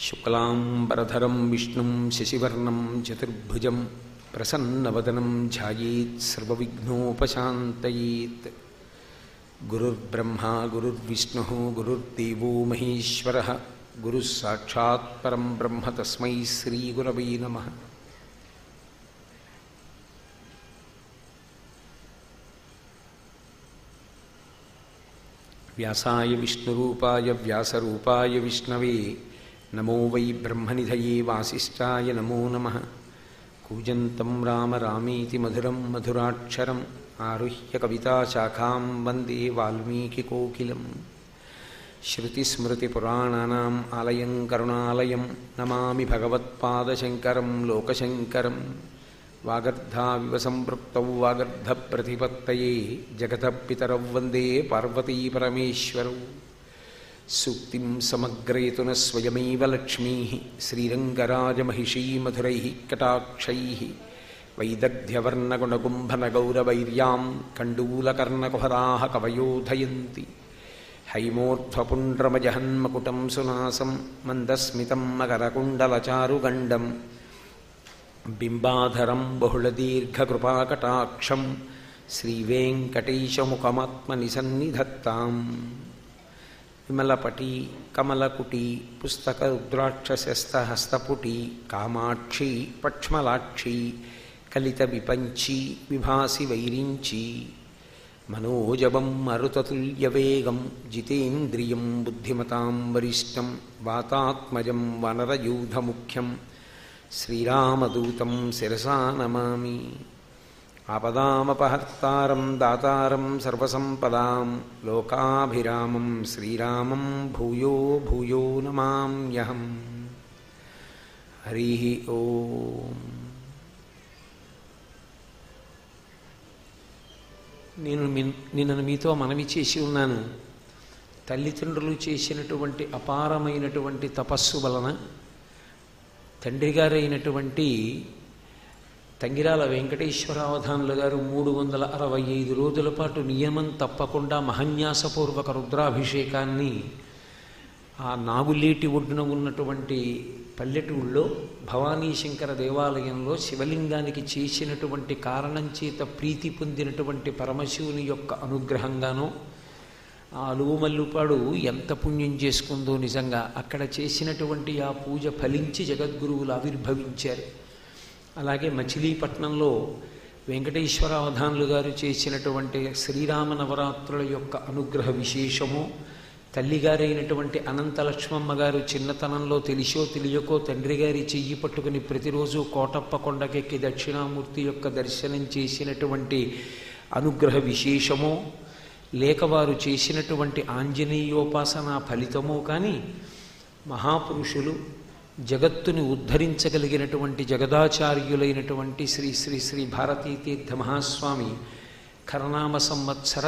శుక్లాంబరధరం విష్ణుం శశివర్ణం చతుర్భుజం ప్రసన్నవదనం ధ్యాయేత్ సర్వవిఘ్నోపశాంతయేత్ గురుర్బ్రహ్మా గురుర్విష్ణుः గురుర్దేవో మహేశ్వరः గురుः సాక్షాత్ పరం బ్రహ్మ తస్మై శ్రీగురవై నమः వ్యాసాయ విష్ణురూపాయ వ్యాసరూపాయ విష్ణవే నమో వై బ్రహ్మనిధయే వాసిష్ఠాయ నమో నమ కూజంతం రామ రామీతి మధురం మధురాక్షరం ఆరుహ్య కవితాశాఖాం వందే వాల్మీకికోకిలం శృతిస్మృతిపురాణానాం ఆలయం కరుణాలయం నమామి భగవత్పాదశంకరం లోకశంకరం వాగర్ధావివ సంపృక్తౌ వాగర్ధప్రతిపత్తయే జగతపితరౌ వందే పార్వతీపరమేశ్వరౌ సూక్తిం సమగ్రయతున స్వయమైవ లక్ష్మీ శ్రీరంగరాజమహిషీ మధురై కటాక్షై వైదగ్ధ్యవర్ణగుణగుంభనగౌరవైర్యాం కండూలకర్ణకుహరా కవయోధయంతి హైమోర్ధ్వపుండ్రమజహన్మకుటం సునాసం మందస్మితం మకరకుండలచారుగండం బింబాధరం బహుళదీర్ఘకృపాకటాక్షం శ్రీవేంకటేశముఖమాత్మని సన్నిధత్తాం విమలపటి కమలకుటి పుస్తక రుద్రాక్షశస్తహస్తపుటి కామాక్షి పక్ష్మలాక్షి కలిత విపంచి విభాసి వైరించి మనోజవం మరుతతుల్యవేగం జితేంద్రియం బుద్ధిమతాం వరిష్టం వాతాత్మజం వనరయూధముఖ్యం శ్రీరామదూతం శిరసా నమామి ఆపదామపహర్తారం దాతారం సర్వసంపదాం లోకాభిరామం శ్రీరామం భూయో భూయో నమామ్యహం హరి ఓం నేను మీ- నిన్నను మీతో మనవి చేసి ఉన్నాను తల్లిదండ్రులు చేసినటువంటి అపారమైనటువంటి తపస్సు వలన తండ్రి గారైనటువంటి తంగిరాల వెంకటేశ్వరావధానులు గారు మూడు వందల అరవై ఐదు రోజుల పాటు నియమం తప్పకుండా మహన్యాసపూర్వక రుద్రాభిషేకాన్ని ఆ నాగులేటి ఒడ్డున ఉన్నటువంటి పల్లెటూళ్ళలో భవానీశంకర దేవాలయంలో శివలింగానికి చేసినటువంటి కారణం చేత ప్రీతి పొందినటువంటి పరమశివుని యొక్క అనుగ్రహంగానో ఆ అలువుమల్లుపాడు ఎంత పుణ్యం చేసుకుందో నిజంగా అక్కడ చేసినటువంటి ఆ పూజ ఫలించి జగద్గురువులు ఆవిర్భవించారు అలాగే మచిలీపట్నంలో వెంకటేశ్వర అవధానులు గారు చేసినటువంటి శ్రీరామ నవరాత్రుల యొక్క అనుగ్రహ విశేషము తల్లిగారైనటువంటి అనంతలక్ష్మమ్మ గారు చిన్నతనంలో తెలిసో తెలియకో తండ్రి గారి చెయ్యి పట్టుకుని ప్రతిరోజు కోటప్ప కొండకెక్కి దక్షిణామూర్తి యొక్క దర్శనం చేసినటువంటి అనుగ్రహ విశేషమో లేక వారు చేసినటువంటి ఆంజనేయోపాసన ఫలితమో కానీ మహాపురుషులు జగత్తుని ఉద్ధరించగలిగినటువంటి జగదాచార్యులైనటువంటి శ్రీ శ్రీ శ్రీ భారతీ తీర్థ మహాస్వామి కర్ణామ సంవత్సర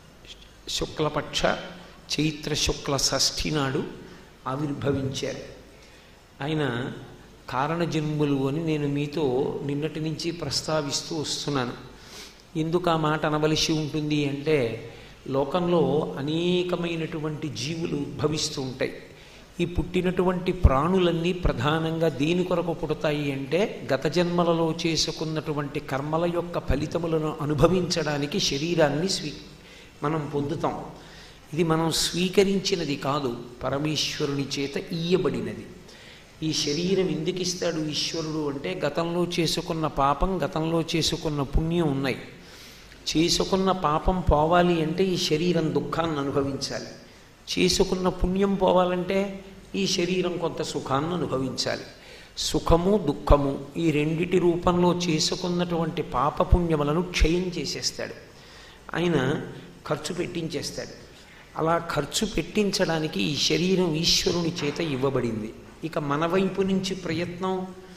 శుక్లపక్ష చైత్ర శుక్ల షష్ఠి నాడు ఆవిర్భవించారు ఆయన కారణజన్ములు అని నేను మీతో నిన్నటి నుంచి ప్రస్తావిస్తూ వస్తున్నాను ఎందుకు ఆ మాట అనవలసి ఉంటుంది అంటే లోకంలో అనేకమైనటువంటి జీవులు ఉద్భవిస్తూ ఉంటాయి ఈ పుట్టినటువంటి ప్రాణులన్నీ ప్రధానంగా దేని కొరకు పుడతాయి అంటే గత జన్మలలో చేసుకున్నటువంటి కర్మల యొక్క ఫలితములను అనుభవించడానికి శరీరాన్ని స్వీ మనం పొందుతాం ఇది మనం స్వీకరించినది కాదు పరమేశ్వరుని చేత ఇయ్యబడినది ఈ శరీరం ఎందుకు ఇస్తాడు ఈశ్వరుడు అంటే గతంలో చేసుకున్న పాపం గతంలో చేసుకున్న పుణ్యం ఉన్నాయి చేసుకున్న పాపం పోవాలి అంటే ఈ శరీరం దుఃఖాన్ని అనుభవించాలి చేసుకున్న పుణ్యం పోవాలంటే ఈ శరీరం కొంత సుఖాన్ని అనుభవించాలి సుఖము దుఃఖము ఈ రెండిటి రూపంలో చేసుకున్నటువంటి పాపపుణ్యములను క్షయం చేసేస్తాడు ఆయన ఖర్చు పెట్టించేస్తాడు అలా ఖర్చు పెట్టించడానికి ఈ శరీరం ఈశ్వరుని చేత ఇవ్వబడింది ఇక మన వైపు నుంచి ప్రయత్నం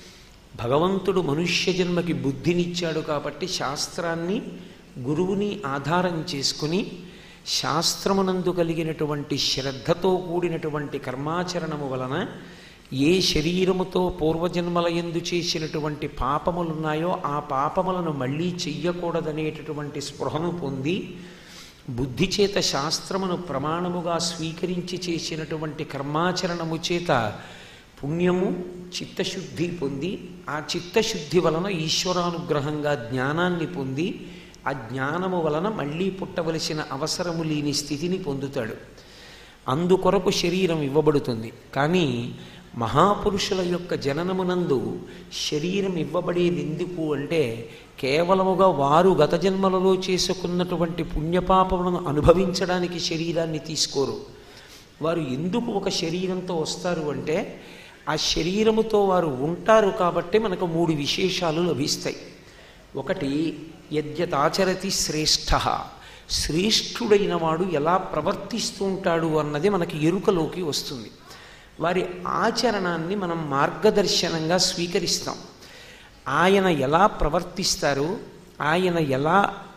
భగవంతుడు మనుష్య జన్మకి బుద్ధినిచ్చాడు కాబట్టి శాస్త్రాన్ని గురువుని ఆధారం చేసుకుని శాస్త్రమునందు కలిగినటువంటి శ్రద్ధతో కూడినటువంటి కర్మాచరణము వలన ఏ శరీరముతో పూర్వజన్మల ఎందు చేసినటువంటి పాపములున్నాయో ఆ పాపములను మళ్ళీ చెయ్యకూడదనేటటువంటి స్పృహను పొంది బుద్ధి చేత శాస్త్రమును ప్రమాణముగా స్వీకరించి చేసినటువంటి కర్మాచరణము చేత పుణ్యము చిత్తశుద్ధి పొంది ఆ చిత్తశుద్ధి వలన ఈశ్వరానుగ్రహంగా జ్ఞానాన్ని పొంది ఆ జ్ఞానము వలన మళ్ళీ పుట్టవలసిన అవసరము లేని స్థితిని పొందుతాడు అందుకొరకు శరీరం ఇవ్వబడుతుంది కానీ మహాపురుషుల యొక్క జననమునందు శరీరం ఇవ్వబడేది ఎందుకు అంటే కేవలముగా వారు గత జన్మలలో చేసుకున్నటువంటి పుణ్యపాపములను అనుభవించడానికి శరీరాన్ని తీసుకోరు వారు ఎందుకు ఒక శరీరంతో వస్తారు అంటే ఆ శరీరముతో వారు ఉంటారు కాబట్టి మనకు మూడు విశేషాలు లభిస్తాయి ఒకటి యద్యతాచరతి శ్రేష్ఠ శ్రేష్ఠుడైన వాడు ఎలా ప్రవర్తిస్తూ ఉంటాడు అన్నది మనకి ఎరుకలోకి వస్తుంది వారి ఆచరణాన్ని మనం మార్గదర్శనంగా స్వీకరిస్తాం ఆయన ఎలా ప్రవర్తిస్తారు ఆయన ఎలా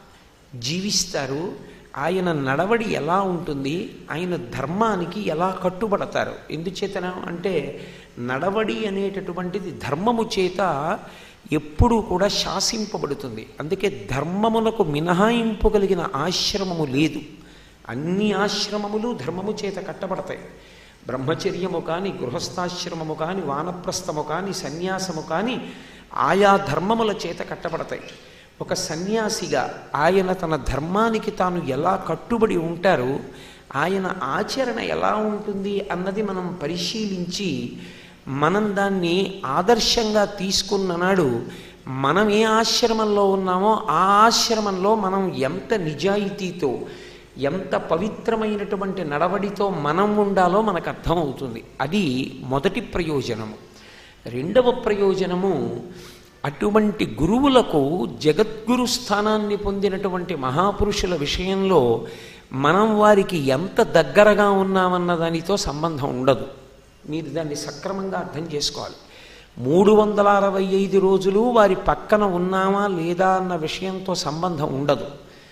జీవిస్తారు ఆయన నడవడి ఎలా ఉంటుంది ఆయన ధర్మానికి ఎలా కట్టుబడతారు ఎందుచేతన అంటే నడవడి అనేటటువంటిది ధర్మము చేత ఎప్పుడూ కూడా శాసింపబడుతుంది అందుకే ధర్మమునకు మినహాయింపు కలిగిన ఆశ్రమము లేదు అన్ని ఆశ్రమములు ధర్మము చేత కట్టబడతాయి బ్రహ్మచర్యము కానీ గృహస్థాశ్రమము కానీ వానప్రస్థము కానీ సన్యాసము కానీ ఆయా ధర్మముల చేత కట్టబడతాయి ఒక సన్యాసిగా ఆయన తన ధర్మానికి తాను ఎలా కట్టుబడి ఉంటారో ఆయన ఆచరణ ఎలా ఉంటుంది అన్నది మనం పరిశీలించి మనం దాన్ని ఆదర్శంగా తీసుకున్న నాడు మనం ఏ ఆశ్రమంలో ఉన్నామో ఆ ఆశ్రమంలో మనం ఎంత నిజాయితీతో ఎంత పవిత్రమైనటువంటి నడవడితో మనం ఉండాలో మనకు అర్థమవుతుంది అది మొదటి ప్రయోజనము రెండవ ప్రయోజనము అటువంటి గురువులకు జగద్గురు స్థానాన్ని పొందినటువంటి మహాపురుషుల విషయంలో మనం వారికి ఎంత దగ్గరగా ఉన్నామన్న దానితో సంబంధం ఉండదు మీరు దాన్ని సక్రమంగా అర్థం చేసుకోవాలి మూడు వందల అరవై ఐదు రోజులు వారి పక్కన ఉన్నామా లేదా అన్న విషయంతో సంబంధం ఉండదు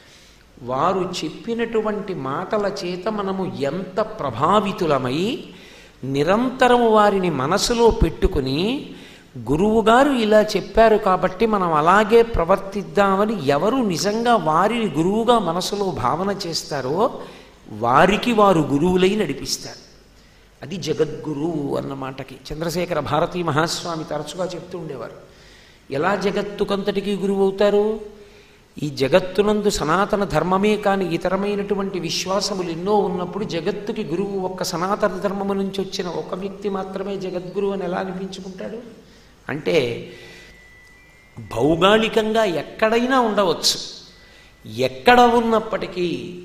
వారు చెప్పినటువంటి మాటల చేత మనము ఎంత ప్రభావితులమై నిరంతరం వారిని మనసులో పెట్టుకుని గురువుగారు ఇలా చెప్పారు కాబట్టి మనం అలాగే ప్రవర్తిద్దామని ఎవరు నిజంగా వారిని గురువుగా మనసులో భావన చేస్తారో వారికి వారు గురువులై నడిపిస్తారు అది జగద్గురువు అన్న మాటకి చంద్రశేఖర భారతీ మహాస్వామి తరచుగా చెప్తూ ఉండేవారు ఎలా జగత్తుకంతటికి గురువు అవుతారు ఈ జగత్తునందు సనాతన ధర్మమే కాని ఇతరమైనటువంటి విశ్వాసములు ఎన్నో ఉన్నప్పుడు జగత్తుకి గురువు ఒక్క సనాతన ధర్మము నుంచి వచ్చిన ఒక వ్యక్తి మాత్రమే జగద్గురువు అని ఎలా అనిపించుకుంటాడు అంటే భౌగోళికంగా ఎక్కడైనా ఉండవచ్చు ఎక్కడ ఉన్నప్పటికీ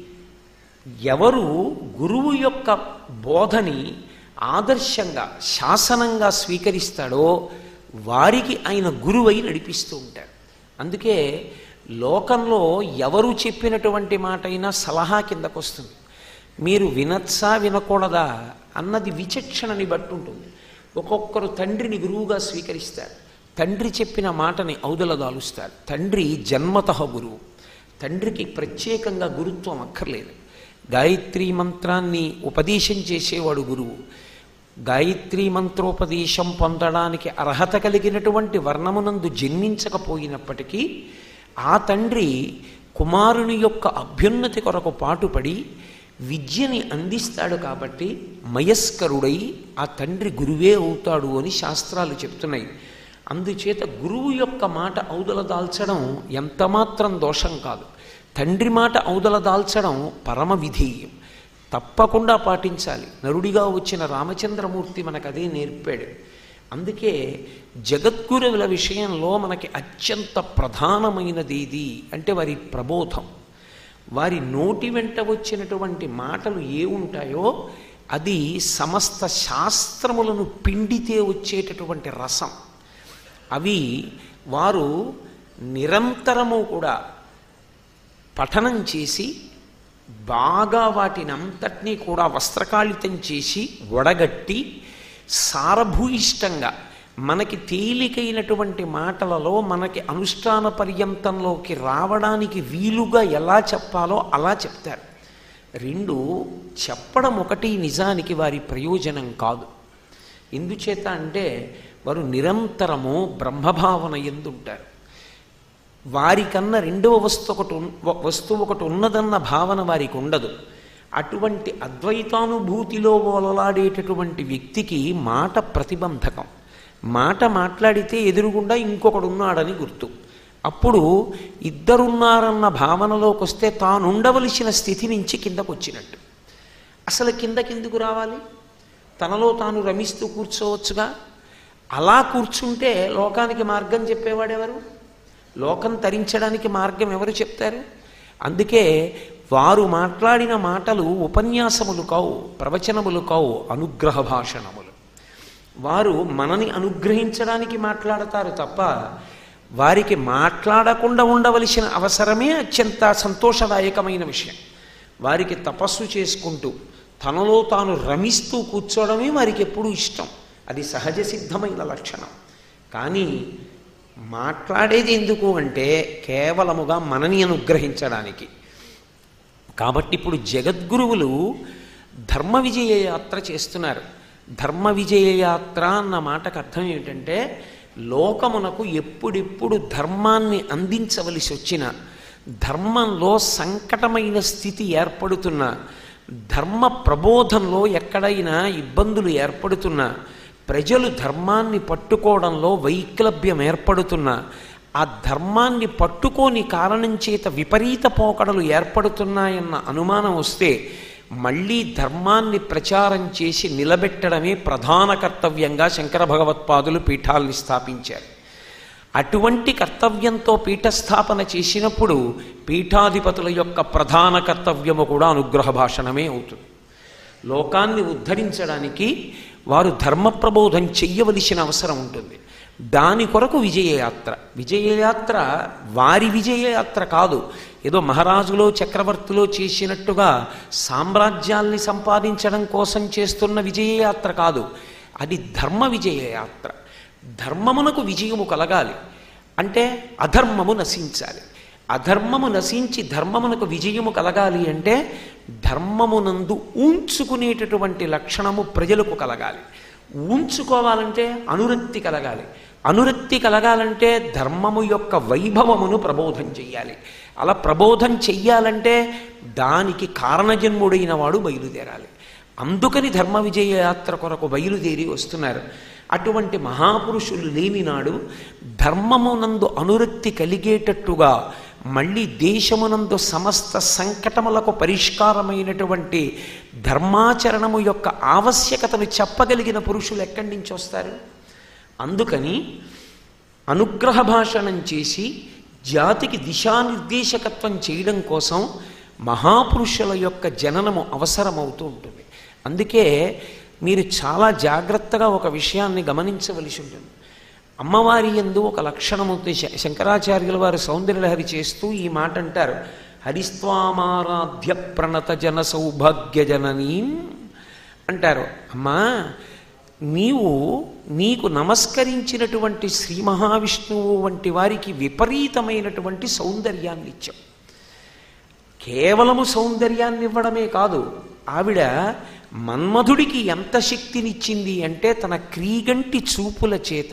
ఎవరు గురువు యొక్క బోధని ఆదర్శంగా శాసనంగా స్వీకరిస్తాడో వారికి ఆయన గురువై నడిపిస్తూ ఉంటాడు అందుకే లోకంలో ఎవరు చెప్పినటువంటి మాట అయినా సలహా కిందకు వస్తుంది మీరు వినచ్చా వినకూడదా అన్నది విచక్షణని బట్టి ఉంటుంది ఒక్కొక్కరు తండ్రిని గురువుగా స్వీకరిస్తారు తండ్రి చెప్పిన మాటని ఔదలదాలుస్తారు తండ్రి జన్మత గురువు తండ్రికి ప్రత్యేకంగా గురుత్వం అక్కర్లేదు గాయత్రీ మంత్రాన్ని ఉపదేశం చేసేవాడు గురువు గాయత్రీ మంత్రోపదేశం పొందడానికి అర్హత కలిగినటువంటి వర్ణమునందు జన్మించకపోయినప్పటికీ ఆ తండ్రి కుమారుని యొక్క అభ్యున్నతి కొరకు పాటుపడి విద్యని అందిస్తాడు కాబట్టి మయస్కరుడై ఆ తండ్రి గురువే అవుతాడు అని శాస్త్రాలు చెప్తున్నాయి అందుచేత గురువు యొక్క మాట ఔదల దాల్చడం ఎంతమాత్రం దోషం కాదు తండ్రి మాట ఔదల దాల్చడం పరమ విధేయం తప్పకుండా పాటించాలి నరుడిగా వచ్చిన రామచంద్రమూర్తి మనకు అదే నేర్పాడు అందుకే జగద్గురువుల విషయంలో మనకి అత్యంత ప్రధానమైనది ఇది అంటే వారి ప్రబోధం వారి నోటి వెంట వచ్చినటువంటి మాటలు ఏ ఉంటాయో అది సమస్త శాస్త్రములను పిండితే వచ్చేటటువంటి రసం అవి వారు నిరంతరము కూడా పఠనం చేసి బాగా వాటిని అంతటినీ కూడా వస్త్రకాళితం చేసి వడగట్టి సారభూయిష్టంగా మనకి తేలికైనటువంటి మాటలలో మనకి అనుష్ఠాన పర్యంతంలోకి రావడానికి వీలుగా ఎలా చెప్పాలో అలా చెప్తారు రెండు చెప్పడం ఒకటి నిజానికి వారి ప్రయోజనం కాదు ఎందుచేత అంటే వారు నిరంతరము బ్రహ్మభావన ఎందుంటారు వారికన్నా రెండవ వస్తువు ఒకటి ఉన్- వస్తువు ఒకటి ఉన్నదన్న భావన వారికి ఉండదు అటువంటి అద్వైతానుభూతిలో ఓలలాడేటటువంటి వ్యక్తికి మాట ప్రతిబంధకం మాట మాట్లాడితే ఎదురుగుండా ఇంకొకడు ఉన్నాడని గుర్తు అప్పుడు ఇద్దరున్నారన్న భావనలోకి వస్తే తానుండవలసిన స్థితి నుంచి కిందకు వచ్చినట్టు అసలు కిందకెందుకు రావాలి తనలో తాను రమిస్తూ కూర్చోవచ్చుగా అలా కూర్చుంటే లోకానికి మార్గం చెప్పేవాడెవరు లోకం తరించడానికి మార్గం ఎవరు చెప్తారు అందుకే వారు మాట్లాడిన మాటలు ఉపన్యాసములు కావు ప్రవచనములు కావు అనుగ్రహ భాషణములు వారు మనని అనుగ్రహించడానికి మాట్లాడతారు తప్ప వారికి మాట్లాడకుండా ఉండవలసిన అవసరమే అత్యంత సంతోషదాయకమైన విషయం వారికి తపస్సు చేసుకుంటూ తనలో తాను రమిస్తూ కూర్చోవడమే వారికి ఎప్పుడూ ఇష్టం అది సహజ సిద్ధమైన లక్షణం కానీ మాట్లాడేది ఎందుకు అంటే కేవలముగా మనని అనుగ్రహించడానికి కాబట్టి ఇప్పుడు జగద్గురువులు ధర్మ విజయ యాత్ర చేస్తున్నారు ధర్మ విజయ యాత్ర అన్న మాటకు అర్థం ఏమిటంటే లోకమునకు ఎప్పుడెప్పుడు ధర్మాన్ని అందించవలసి వచ్చిన ధర్మంలో సంకటమైన స్థితి ఏర్పడుతున్న ధర్మ ప్రబోధంలో ఎక్కడైనా ఇబ్బందులు ఏర్పడుతున్నా ప్రజలు ధర్మాన్ని పట్టుకోవడంలో వైక్లభ్యం ఏర్పడుతున్నా ఆ ధర్మాన్ని పట్టుకోని కారణం చేత విపరీత పోకడలు ఏర్పడుతున్నాయన్న అనుమానం వస్తే మళ్ళీ ధర్మాన్ని ప్రచారం చేసి నిలబెట్టడమే ప్రధాన కర్తవ్యంగా శంకర భగవత్పాదులు పీఠాల్ని స్థాపించారు అటువంటి కర్తవ్యంతో పీఠస్థాపన చేసినప్పుడు పీఠాధిపతుల యొక్క ప్రధాన కర్తవ్యము కూడా అనుగ్రహ భాషణమే అవుతుంది లోకాన్ని ఉద్ధరించడానికి వారు ధర్మ ప్రబోధం చెయ్యవలసిన అవసరం ఉంటుంది దాని కొరకు విజయయాత్ర విజయయాత్ర వారి విజయయాత్ర కాదు ఏదో మహారాజులో చక్రవర్తిలో చేసినట్టుగా సామ్రాజ్యాల్ని సంపాదించడం కోసం చేస్తున్న విజయయాత్ర కాదు అది ధర్మ విజయయాత్ర ధర్మమునకు విజయము కలగాలి అంటే అధర్మము నశించాలి అధర్మము నశించి ధర్మమునకు విజయము కలగాలి అంటే ధర్మమునందు ఉంచుకునేటటువంటి లక్షణము ప్రజలకు కలగాలి ఉంచుకోవాలంటే అనురక్తి కలగాలి అనురక్తి కలగాలంటే ధర్మము యొక్క వైభవమును ప్రబోధం చెయ్యాలి అలా ప్రబోధం చెయ్యాలంటే దానికి కారణజన్ముడైన వాడు బయలుదేరాలి అందుకని ధర్మ విజయ యాత్ర కొరకు బయలుదేరి వస్తున్నారు అటువంటి మహాపురుషులు లేని నాడు ధర్మమునందు అనురక్తి కలిగేటట్టుగా మళ్ళీ దేశమునందు సమస్త సంకటములకు పరిష్కారమైనటువంటి ధర్మాచరణము యొక్క ఆవశ్యకతను చెప్పగలిగిన పురుషులు ఎక్కడి నుంచి వస్తారు అందుకని అనుగ్రహ భాషణం చేసి జాతికి దిశానిర్దేశకత్వం చేయడం కోసం మహాపురుషుల యొక్క జననము అవసరమవుతూ ఉంటుంది అందుకే మీరు చాలా జాగ్రత్తగా ఒక విషయాన్ని గమనించవలసి ఉంటుంది అమ్మవారి ఎందు ఒక లక్షణము ఉంది. శ- శంకరాచార్యుల వారు సౌందర్యలహరి చేస్తూ ఈ మాట అంటారు హరిస్వామారాధ్య ప్రణత జన సౌభాగ్య జననీం అంటారు అమ్మా నీవు నీకు నమస్కరించినటువంటి శ్రీ మహావిష్ణువు వంటి వారికి విపరీతమైనటువంటి సౌందర్యాన్ని ఇచ్చావు కేవలము సౌందర్యాన్ని ఇవ్వడమే కాదు ఆవిడ మన్మధుడికి ఎంత శక్తినిచ్చింది అంటే తన క్రీగంటి చూపుల చేత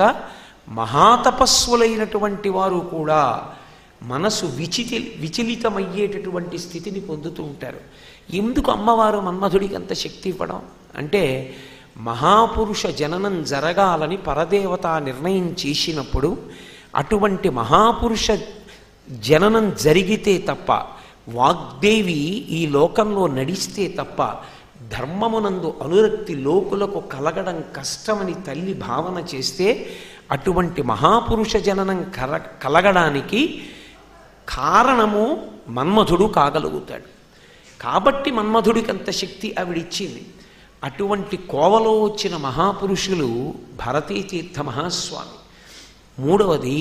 మహాతపస్సులైనటువంటి వారు కూడా మనసు విచితి విచలితమయ్యేటటువంటి స్థితిని పొందుతూ ఉంటారు ఎందుకు అమ్మవారు మన్మధుడికి అంత శక్తి ఇవ్వడం అంటే మహాపురుష జననం జరగాలని పరదేవత నిర్ణయం చేసినప్పుడు అటువంటి మహాపురుష జననం జరిగితే తప్ప వాగ్దేవి ఈ లోకంలో నడిస్తే తప్ప ధర్మమునందు అనురక్తి లోకులకు కలగడం కష్టమని తల్లి భావన చేస్తే అటువంటి మహాపురుష జననం కల కలగడానికి కారణము మన్మధుడు కాగలుగుతాడు కాబట్టి మన్మధుడికి అంత శక్తి ఆవిడిచ్చింది అటువంటి కోవలో వచ్చిన మహాపురుషులు భారతీ తీర్థ మహాస్వామి మూడవది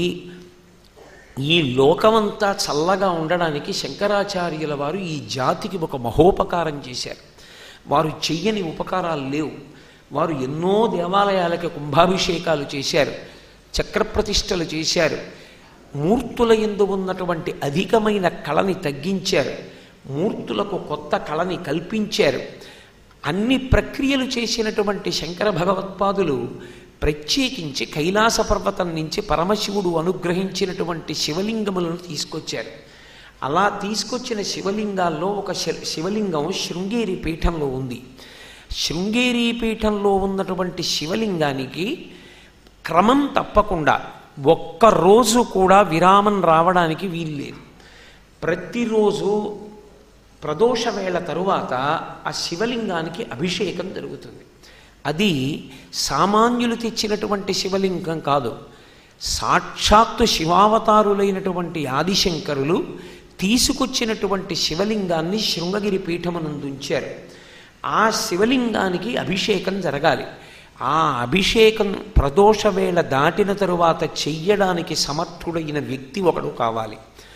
ఈ లోకమంతా చల్లగా ఉండడానికి శంకరాచార్యుల వారు ఈ జాతికి ఒక మహోపకారం చేశారు వారు చెయ్యని ఉపకారాలు లేవు వారు ఎన్నో దేవాలయాలకి కుంభాభిషేకాలు చేశారు చక్రప్రతిష్టలు చేశారు మూర్తుల ఎందు ఉన్నటువంటి అధికమైన కళని తగ్గించారు మూర్తులకు కొత్త కళని కల్పించారు అన్ని ప్రక్రియలు చేసినటువంటి శంకర భగవత్పాదులు ప్రత్యేకించి కైలాస పర్వతం నుంచి పరమశివుడు అనుగ్రహించినటువంటి శివలింగములను తీసుకొచ్చారు అలా తీసుకొచ్చిన శివలింగాల్లో ఒక శి- శివలింగం శృంగేరి పీఠంలో ఉంది శృంగేరి పీఠంలో ఉన్నటువంటి శివలింగానికి క్రమం తప్పకుండా ఒక్కరోజు కూడా విరామం రావడానికి వీల్లేదు ప్రతిరోజు ప్రదోష వేళ తరువాత ఆ శివలింగానికి అభిషేకం జరుగుతుంది అది సామాన్యులు తెచ్చినటువంటి శివలింగం కాదు సాక్షాత్తు శివావతారులైనటువంటి ఆదిశంకరులు తీసుకొచ్చినటువంటి శివలింగాన్ని శృంగగిరి పీఠమనందు ఉంచారు ఆ శివలింగానికి అభిషేకం జరగాలి ఆ అభిషేకం ప్రదోష వేళ దాటిన తరువాత చెయ్యడానికి సమర్థుడైన వ్యక్తి ఒకడు కావాలి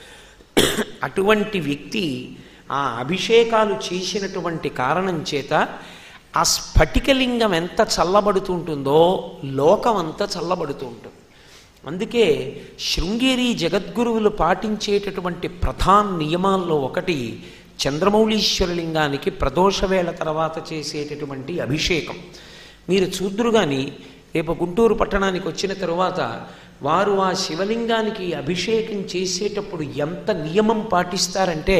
అటువంటి వ్యక్తి ఆ అభిషేకాలు చేసినటువంటి కారణం చేత ఆ స్ఫటికలింగం ఎంత చల్లబడుతుంటుందో లోకం అంతా చల్లబడుతూ ఉంటుంది అందుకే శృంగేరి జగద్గురువులు పాటించేటటువంటి ప్రధాన నియమాల్లో ఒకటి చంద్రమౌళీశ్వరలింగానికి ప్రదోష వేళ తర్వాత చేసేటటువంటి అభిషేకం మీరు చూద్దురు కానీ రేపు గుంటూరు పట్టణానికి వచ్చిన తరువాత వారు ఆ శివలింగానికి అభిషేకం చేసేటప్పుడు ఎంత నియమం పాటిస్తారంటే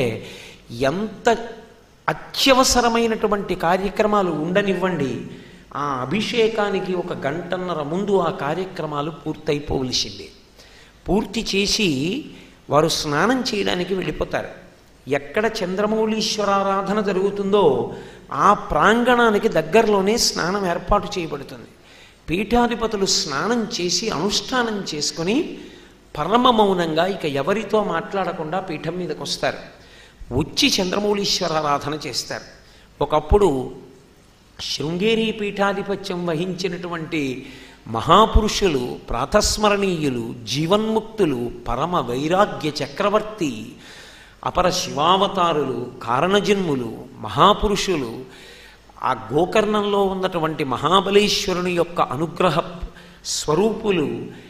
ఎంత అత్యవసరమైనటువంటి కార్యక్రమాలు ఉండనివ్వండి ఆ అభిషేకానికి ఒక గంటన్నర ముందు ఆ కార్యక్రమాలు పూర్తయిపోవలసిందే పూర్తి చేసి వారు స్నానం చేయడానికి వెళ్ళిపోతారు ఎక్కడ చంద్రమౌళీశ్వరారాధన జరుగుతుందో ఆ ప్రాంగణానికి దగ్గరలోనే స్నానం ఏర్పాటు చేయబడుతుంది పీఠాధిపతులు స్నానం చేసి అనుష్ఠానం చేసుకొని పరమ మౌనంగా ఇక ఎవరితో మాట్లాడకుండా పీఠం మీదకి వస్తారు వచ్చి చంద్రమౌళీశ్వరారాధన చేస్తారు ఒకప్పుడు శృంగేరి పీఠాధిపత్యం వహించినటువంటి మహాపురుషులు ప్రాతస్మరణీయులు జీవన్ముక్తులు పరమ వైరాగ్య చక్రవర్తి అపర శివావతారులు కారణజన్ములు మహాపురుషులు ఆ గోకర్ణంలో ఉన్నటువంటి మహాబలేశ్వరుని యొక్క అనుగ్రహ స్వరూపులు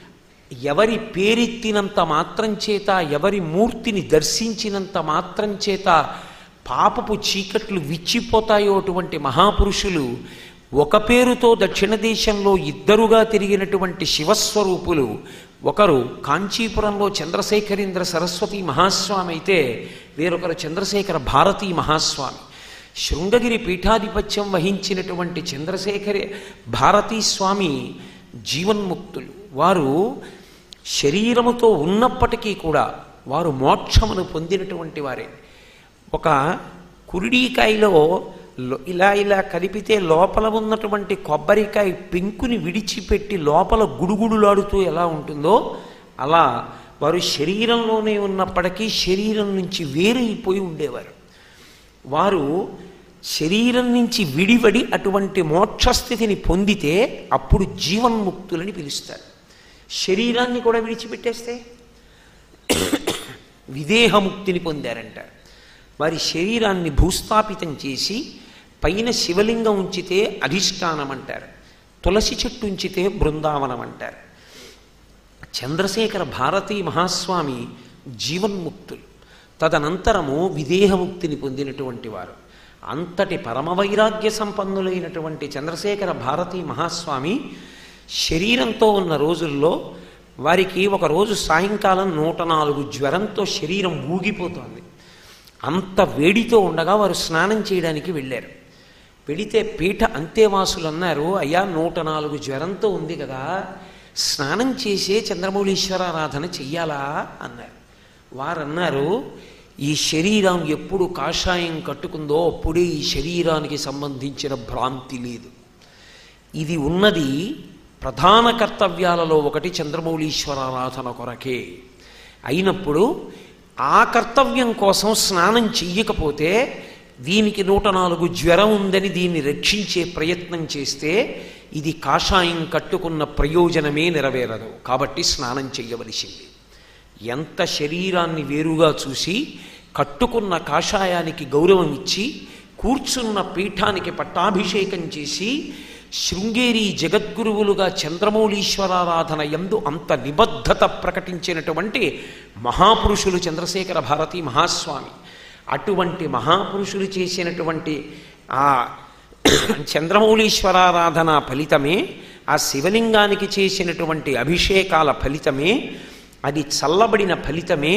ఎవరి పేరెత్తినంత మాత్రం చేత ఎవరి మూర్తిని దర్శించినంత మాత్రం చేత పాపపు చీకట్లు విచ్చిపోతాయో అటువంటి మహాపురుషులు ఒక పేరుతో దక్షిణ దేశంలో ఇద్దరుగా తిరిగినటువంటి శివస్వరూపులు ఒకరు కాంచీపురంలో చంద్రశేఖరేంద్ర సరస్వతి మహాస్వామి అయితే వేరొకరు చంద్రశేఖర భారతీ మహాస్వామి శృంగగిరి పీఠాధిపత్యం వహించినటువంటి చంద్రశేఖర భారతీ స్వామి జీవన్ముక్తులు వారు శరీరముతో ఉన్నప్పటికీ కూడా వారు మోక్షమును పొందినటువంటి వారే ఒక కురిడికాయలో లో- ఇలా ఇలా కలిపితే లోపల ఉన్నటువంటి కొబ్బరికాయ పెంకుని విడిచిపెట్టి లోపల గుడుగుడులాడుతూ ఎలా ఉంటుందో అలా వారు శరీరంలోనే ఉన్నప్పటికీ శరీరం నుంచి వేరైపోయి ఉండేవారు వారు శరీరం నుంచి విడివడి అటువంటి మోక్షస్థితిని పొందితే అప్పుడు జీవన్ముక్తులని పిలుస్తారు శరీరాన్ని కూడా విడిచిపెట్టేస్తే విదేహముక్తిని పొందారంట వారి శరీరాన్ని భూస్థాపితం చేసి పైన శివలింగం ఉంచితే అధిష్టానం అంటారు తులసి చెట్టు ఉంచితే బృందావనం అంటారు చంద్రశేఖర భారతీ మహాస్వామి జీవన్ముక్తులు తదనంతరము విదేహముక్తిని పొందినటువంటి వారు అంతటి పరమవైరాగ్య సంపన్నులైనటువంటి చంద్రశేఖర భారతీ మహాస్వామి శరీరంతో ఉన్న రోజుల్లో వారికి ఒక రోజు సాయంకాలం నూట నాలుగు జ్వరంతో శరీరం ఊగిపోతోంది అంత వేడితో ఉండగా వారు స్నానం చేయడానికి వెళ్ళారు వెళితే పీఠ అంతేవాసులు అన్నారు అయ్యా నూట నాలుగు జ్వరంతో ఉంది కదా స్నానం చేసే చంద్రమౌళీశ్వరారాధన చెయ్యాలా అన్నారు వారన్నారు ఈ శరీరం ఎప్పుడు కాషాయం కట్టుకుందో అప్పుడే ఈ శరీరానికి సంబంధించిన భ్రాంతి లేదు ఇది ఉన్నది ప్రధాన కర్తవ్యాలలో ఒకటి చంద్రమౌళీశ్వరారాధన కొరకే అయినప్పుడు ఆ కర్తవ్యం కోసం స్నానం చెయ్యకపోతే దీనికి నూట నాలుగు జ్వరం ఉందని దీన్ని రక్షించే ప్రయత్నం చేస్తే ఇది కాషాయం కట్టుకున్న ప్రయోజనమే నెరవేరదు కాబట్టి స్నానం చెయ్యవలసింది ఎంత శరీరాన్ని వేరుగా చూసి కట్టుకున్న కాషాయానికి గౌరవం ఇచ్చి కూర్చున్న పీఠానికి పట్టాభిషేకం చేసి శృంగేరి జగద్గురువులుగా చంద్రమౌళీశ్వరారాధన ఎందు అంత నిబద్ధత ప్రకటించినటువంటి మహాపురుషులు చంద్రశేఖర భారతి మహాస్వామి అటువంటి మహాపురుషులు చేసినటువంటి ఆ చంద్రమౌళీశ్వరారాధన ఫలితమే ఆ శివలింగానికి చేసినటువంటి అభిషేకాల ఫలితమే అది చల్లబడిన ఫలితమే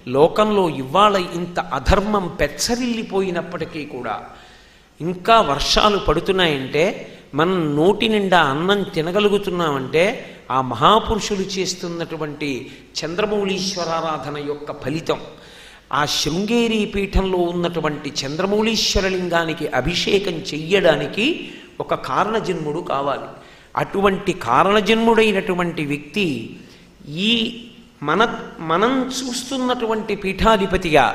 లోకంలో ఇవాళ ఇంత అధర్మం పెచ్చరిల్లిపోయినప్పటికీ కూడా ఇంకా వర్షాలు పడుతున్నాయంటే మనం నోటి నిండా అన్నం తినగలుగుతున్నామంటే ఆ మహాపురుషులు చేస్తున్నటువంటి చంద్రమౌళీశ్వరారాధన యొక్క ఫలితం ఆ శృంగేరి పీఠంలో ఉన్నటువంటి చంద్రమౌళీశ్వరలింగానికి అభిషేకం చెయ్యడానికి ఒక కారణజన్ముడు కావాలి అటువంటి కారణజన్ముడైనటువంటి వ్యక్తి ఈ మన మనం చూస్తున్నటువంటి పీఠాధిపతిగా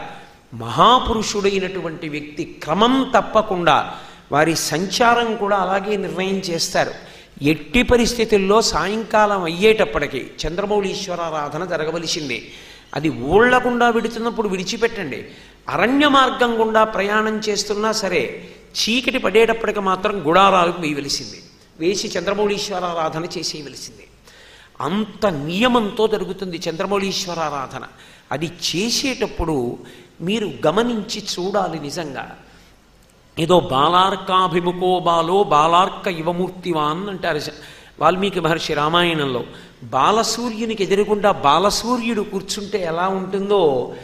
మహాపురుషుడైనటువంటి వ్యక్తి క్రమం తప్పకుండా వారి సంచారం కూడా అలాగే నిర్ణయం చేస్తారు ఎట్టి పరిస్థితుల్లో సాయంకాలం అయ్యేటప్పటికీ చంద్రమౌళీశ్వరారాధన జరగవలసిందే అది ఊళ్ళకుండా విడుతున్నప్పుడు విడిచిపెట్టండి అరణ్య మార్గం గుండా ప్రయాణం చేస్తున్నా సరే చీకటి పడేటప్పటికి మాత్రం గుడారాలు వేయవలసిందే వేసి చంద్రమౌళీశ్వరారాధన చేసేయవలసిందే అంత నియమంతో జరుగుతుంది చంద్రమౌళీశ్వరారాధన అది చేసేటప్పుడు మీరు గమనించి చూడాలి నిజంగా ఏదో బాలార్కాభిముఖో బాలో బాలార్క యువమూర్తివాన్ అంటారు వాల్మీకి మహర్షి రామాయణంలో బాలసూర్యునికి ఎదురుగుండా బాలసూర్యుడు కూర్చుంటే ఎలా ఉంటుందో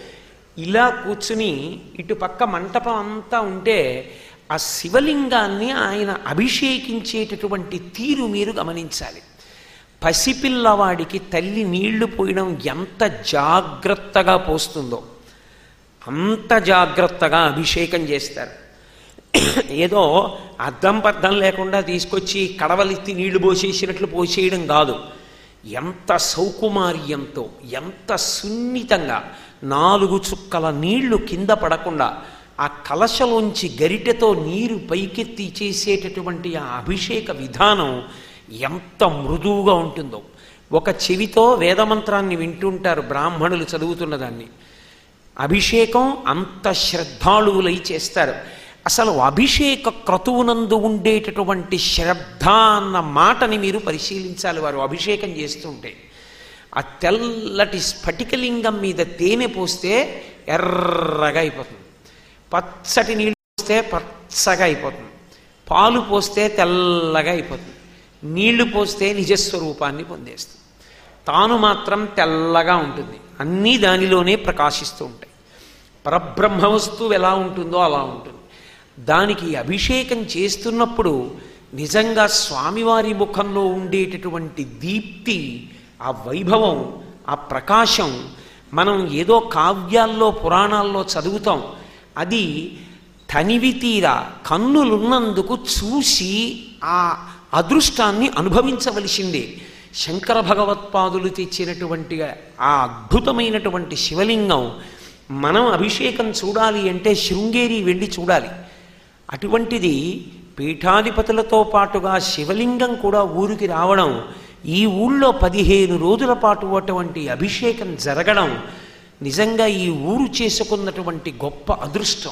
ఇలా కూర్చుని ఇటు పక్క మంటపం అంతా ఉంటే ఆ శివలింగాన్ని ఆయన అభిషేకించేటటువంటి తీరు మీరు గమనించాలి పసిపిల్లవాడికి తల్లి నీళ్లు పోయడం ఎంత జాగ్రత్తగా పోస్తుందో అంత జాగ్రత్తగా అభిషేకం చేస్తారు ఏదో అద్దం పద్దం లేకుండా తీసుకొచ్చి కడవలెత్తి నీళ్లు పోసేసినట్లు పోసేయడం కాదు ఎంత సౌకుమార్యంతో ఎంత సున్నితంగా నాలుగు చుక్కల నీళ్లు కింద పడకుండా ఆ కలశలోంచి గరిటెతో నీరు పైకెత్తి చేసేటటువంటి ఆ అభిషేక విధానం ఎంత మృదువుగా ఉంటుందో ఒక చెవితో వేదమంత్రాన్ని వింటుంటారు బ్రాహ్మణులు చదువుతున్న దాన్ని అభిషేకం అంత శ్రద్ధాళువులై చేస్తారు అసలు అభిషేక క్రతువునందు ఉండేటటువంటి శ్రద్ధ అన్న మాటని మీరు పరిశీలించాలి వారు అభిషేకం చేస్తుంటే ఆ తెల్లటి స్ఫటికలింగం మీద తేనె పోస్తే ఎర్రగా అయిపోతుంది పచ్చటి నీళ్ళు పోస్తే పచ్చగా అయిపోతుంది పాలు పోస్తే తెల్లగా అయిపోతుంది నీళ్లు పోస్తే నిజస్వరూపాన్ని పొందేస్తుంది తాను మాత్రం తెల్లగా ఉంటుంది అన్నీ దానిలోనే ప్రకాశిస్తూ ఉంటాయి పరబ్రహ్మ వస్తువు ఎలా ఉంటుందో అలా ఉంటుంది దానికి అభిషేకం చేస్తున్నప్పుడు నిజంగా స్వామివారి ముఖంలో ఉండేటటువంటి దీప్తి ఆ వైభవం ఆ ప్రకాశం మనం ఏదో కావ్యాల్లో పురాణాల్లో చదువుతాం అది తనివి తీర కన్నులున్నందుకు చూసి ఆ అదృష్టాన్ని అనుభవించవలసిందే శంకర భగవత్పాదులు తెచ్చినటువంటి ఆ అద్భుతమైనటువంటి శివలింగం మనం అభిషేకం చూడాలి అంటే శృంగేరి వెళ్ళి చూడాలి అటువంటిది పీఠాధిపతులతో పాటుగా శివలింగం కూడా ఊరికి రావడం ఈ ఊళ్ళో పదిహేను రోజుల పాటు అటువంటి అభిషేకం జరగడం నిజంగా ఈ ఊరు చేసుకున్నటువంటి గొప్ప అదృష్టం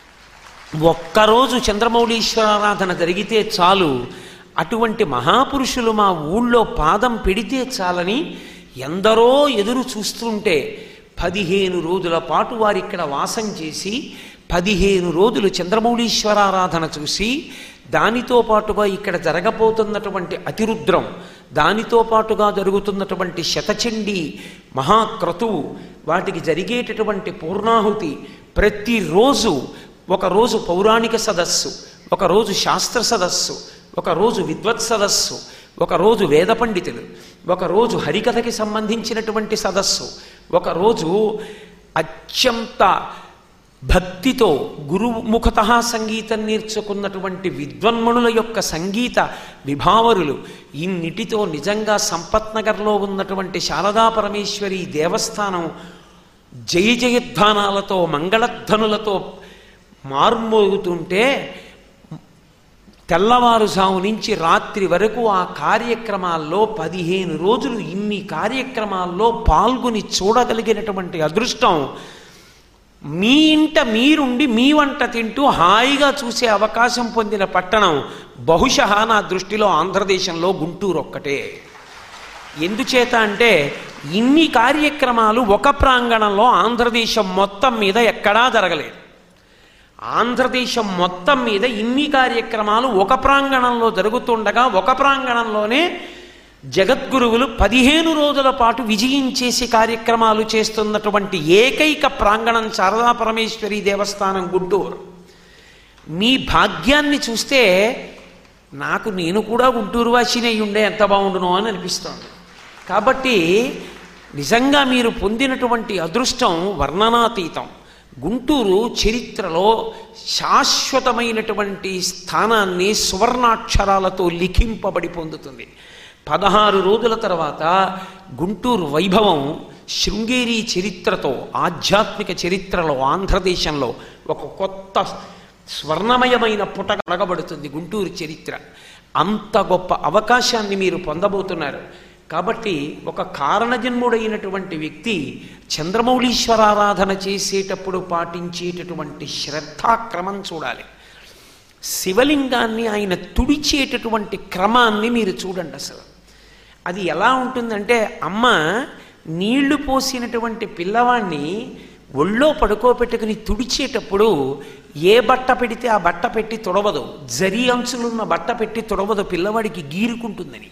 ఒక్కరోజు చంద్రమౌళీశ్వరారాధన జరిగితే చాలు అటువంటి మహాపురుషులు మా ఊళ్ళో పాదం పెడితే చాలని ఎందరో ఎదురు చూస్తుంటే పదిహేను రోజుల పాటు వారు ఇక్కడ వాసం చేసి పదిహేను రోజులు చంద్రమౌళీశ్వరారాధన చూసి దానితో పాటుగా ఇక్కడ జరగబోతున్నటువంటి అతిరుద్రం దానితో పాటుగా జరుగుతున్నటువంటి శతచండి మహాక్రతువు వాటికి జరిగేటటువంటి పూర్ణాహుతి ప్రతిరోజు ఒకరోజు పౌరాణిక సదస్సు ఒకరోజు శాస్త్ర సదస్సు ఒకరోజు విద్వత్ సదస్సు ఒకరోజు వేద పండితులు ఒకరోజు హరికథకి సంబంధించినటువంటి సదస్సు ఒకరోజు అత్యంత భక్తితో గురుముఖత సంగీతం నేర్చుకున్నటువంటి విద్వన్మణుల యొక్క సంగీత విభావరులు ఇన్నిటితో నిజంగా సంపత్నగర్లో ఉన్నటువంటి శారదా పరమేశ్వరి దేవస్థానం జయ జయధ్వానాలతో మంగళధ్వనులతో మార్మోగుతుంటే తెల్లవారుజాము నుంచి రాత్రి వరకు ఆ కార్యక్రమాల్లో పదిహేను రోజులు ఇన్ని కార్యక్రమాల్లో పాల్గొని చూడగలిగినటువంటి అదృష్టం మీ ఇంట మీరుండి మీ వంట తింటూ హాయిగా చూసే అవకాశం పొందిన పట్టణం బహుశా నా దృష్టిలో ఆంధ్రదేశంలో గుంటూరు ఒక్కటే ఎందుచేత అంటే ఇన్ని కార్యక్రమాలు ఒక ప్రాంగణంలో ఆంధ్రదేశం మొత్తం మీద ఎక్కడా జరగలేదు ఆంధ్రదేశం మొత్తం మీద ఇన్ని కార్యక్రమాలు ఒక ప్రాంగణంలో జరుగుతుండగా ఒక ప్రాంగణంలోనే జగద్గురువులు పదిహేను రోజుల పాటు విజయించేసి కార్యక్రమాలు చేస్తున్నటువంటి ఏకైక ప్రాంగణం శారదా పరమేశ్వరి దేవస్థానం గుంటూరు మీ భాగ్యాన్ని చూస్తే నాకు నేను కూడా గుంటూరు వాసినే ఉండే ఎంత బాగుండునో అని అనిపిస్తోంది కాబట్టి నిజంగా మీరు పొందినటువంటి అదృష్టం వర్ణనాతీతం గుంటూరు చరిత్రలో శాశ్వతమైనటువంటి స్థానాన్ని సువర్ణాక్షరాలతో లిఖింపబడి పొందుతుంది పదహారు రోజుల తర్వాత గుంటూరు వైభవం శృంగేరి చరిత్రతో ఆధ్యాత్మిక చరిత్రలో ఆంధ్రదేశంలో ఒక కొత్త స్వర్ణమయమైన పుట కడగబడుతుంది గుంటూరు చరిత్ర అంత గొప్ప అవకాశాన్ని మీరు పొందబోతున్నారు కాబట్టి ఒక కారణజన్ముడైనటువంటి వ్యక్తి చంద్రమౌళీశ్వరారాధన చేసేటప్పుడు పాటించేటటువంటి శ్రద్ధాక్రమం చూడాలి శివలింగాన్ని ఆయన తుడిచేటటువంటి క్రమాన్ని మీరు చూడండి అసలు అది ఎలా ఉంటుందంటే అమ్మ నీళ్లు పోసినటువంటి పిల్లవాణ్ణి ఒళ్ళో పడుకోబెట్టుకుని తుడిచేటప్పుడు ఏ బట్ట పెడితే ఆ బట్ట పెట్టి తుడవదు జరి అంచులున్న బట్ట పెట్టి తుడవదు పిల్లవాడికి గీరుకుంటుందని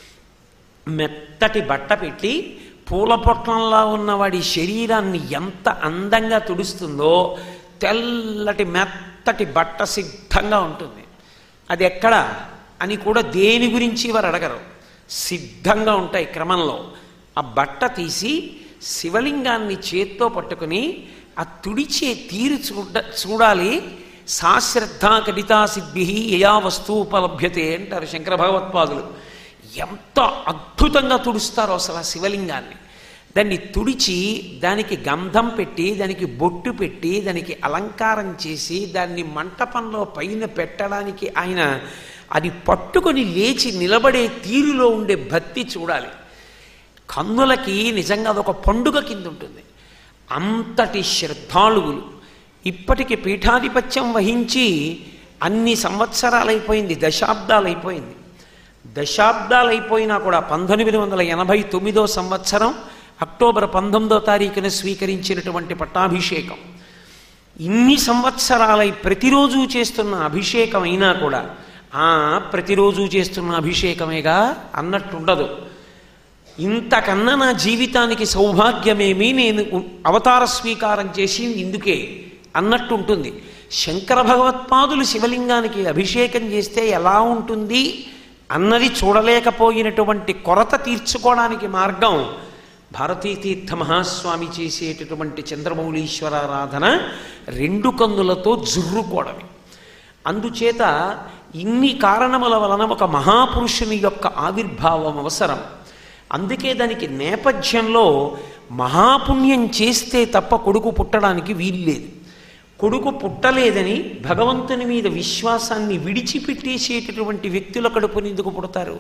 మెత్తటి బట్ట పెట్టి పూల పొట్లంలా ఉన్నవాడి శరీరాన్ని ఎంత అందంగా తుడుస్తుందో తెల్లటి మెత్తటి బట్ట సిద్ధంగా ఉంటుంది అది ఎక్కడ అని కూడా దేని గురించి వారు అడగరు సిద్ధంగా ఉంటాయి క్రమంలో ఆ బట్ట తీసి శివలింగాన్ని చేత్తో పట్టుకుని ఆ తుడిచే తీరు చూడ చూడాలి సాశ్రద్ధ కవితా సిద్ధి యయా వస్తువు ఉపలభ్యతే అంటారు శంకర భగవత్పాదులు ఎంత అద్భుతంగా తుడుస్తారో అసలు ఆ శివలింగాన్ని దాన్ని తుడిచి దానికి గంధం పెట్టి దానికి బొట్టు పెట్టి దానికి అలంకారం చేసి దాన్ని మంటపంలో పైన పెట్టడానికి ఆయన అది పట్టుకొని లేచి నిలబడే తీరులో ఉండే భక్తి చూడాలి కన్నులకి నిజంగా అదొక పండుగ కింద ఉంటుంది అంతటి శ్రద్ధాళువులు ఇప్పటికి పీఠాధిపత్యం వహించి అన్ని సంవత్సరాలైపోయింది దశాబ్దాలైపోయింది దశాబ్దాలైపోయినా కూడా పంతొమ్మిది వందల ఎనభై తొమ్మిదో సంవత్సరం అక్టోబర్ పంతొమ్మిదో తారీఖున స్వీకరించినటువంటి పట్టాభిషేకం ఇన్ని సంవత్సరాలై ప్రతిరోజు చేస్తున్న అభిషేకం అయినా కూడా ఆ ప్రతిరోజు చేస్తున్న అభిషేకమేగా అన్నట్టుండదు ఇంతకన్నా నా జీవితానికి సౌభాగ్యమేమి నేను అవతార స్వీకారం చేసి ఇందుకే అన్నట్టు ఉంటుంది శంకర భగవత్పాదులు శివలింగానికి అభిషేకం చేస్తే ఎలా ఉంటుంది అన్నది చూడలేకపోయినటువంటి కొరత తీర్చుకోవడానికి మార్గం భారతీతీర్థ మహాస్వామి చేసేటటువంటి చంద్రమౌళీశ్వరారాధన రెండు కన్నులతో జుర్రుకోవడమే అందుచేత ఇన్ని కారణముల వలన ఒక మహాపురుషుని యొక్క ఆవిర్భావం అవసరం అందుకే దానికి నేపథ్యంలో మహాపుణ్యం చేస్తే తప్ప కొడుకు పుట్టడానికి వీల్లేదు కొడుకు పుట్టలేదని భగవంతుని మీద విశ్వాసాన్ని విడిచిపెట్టేసేటటువంటి వ్యక్తుల కడుపుని ఎందుకు పుడతారు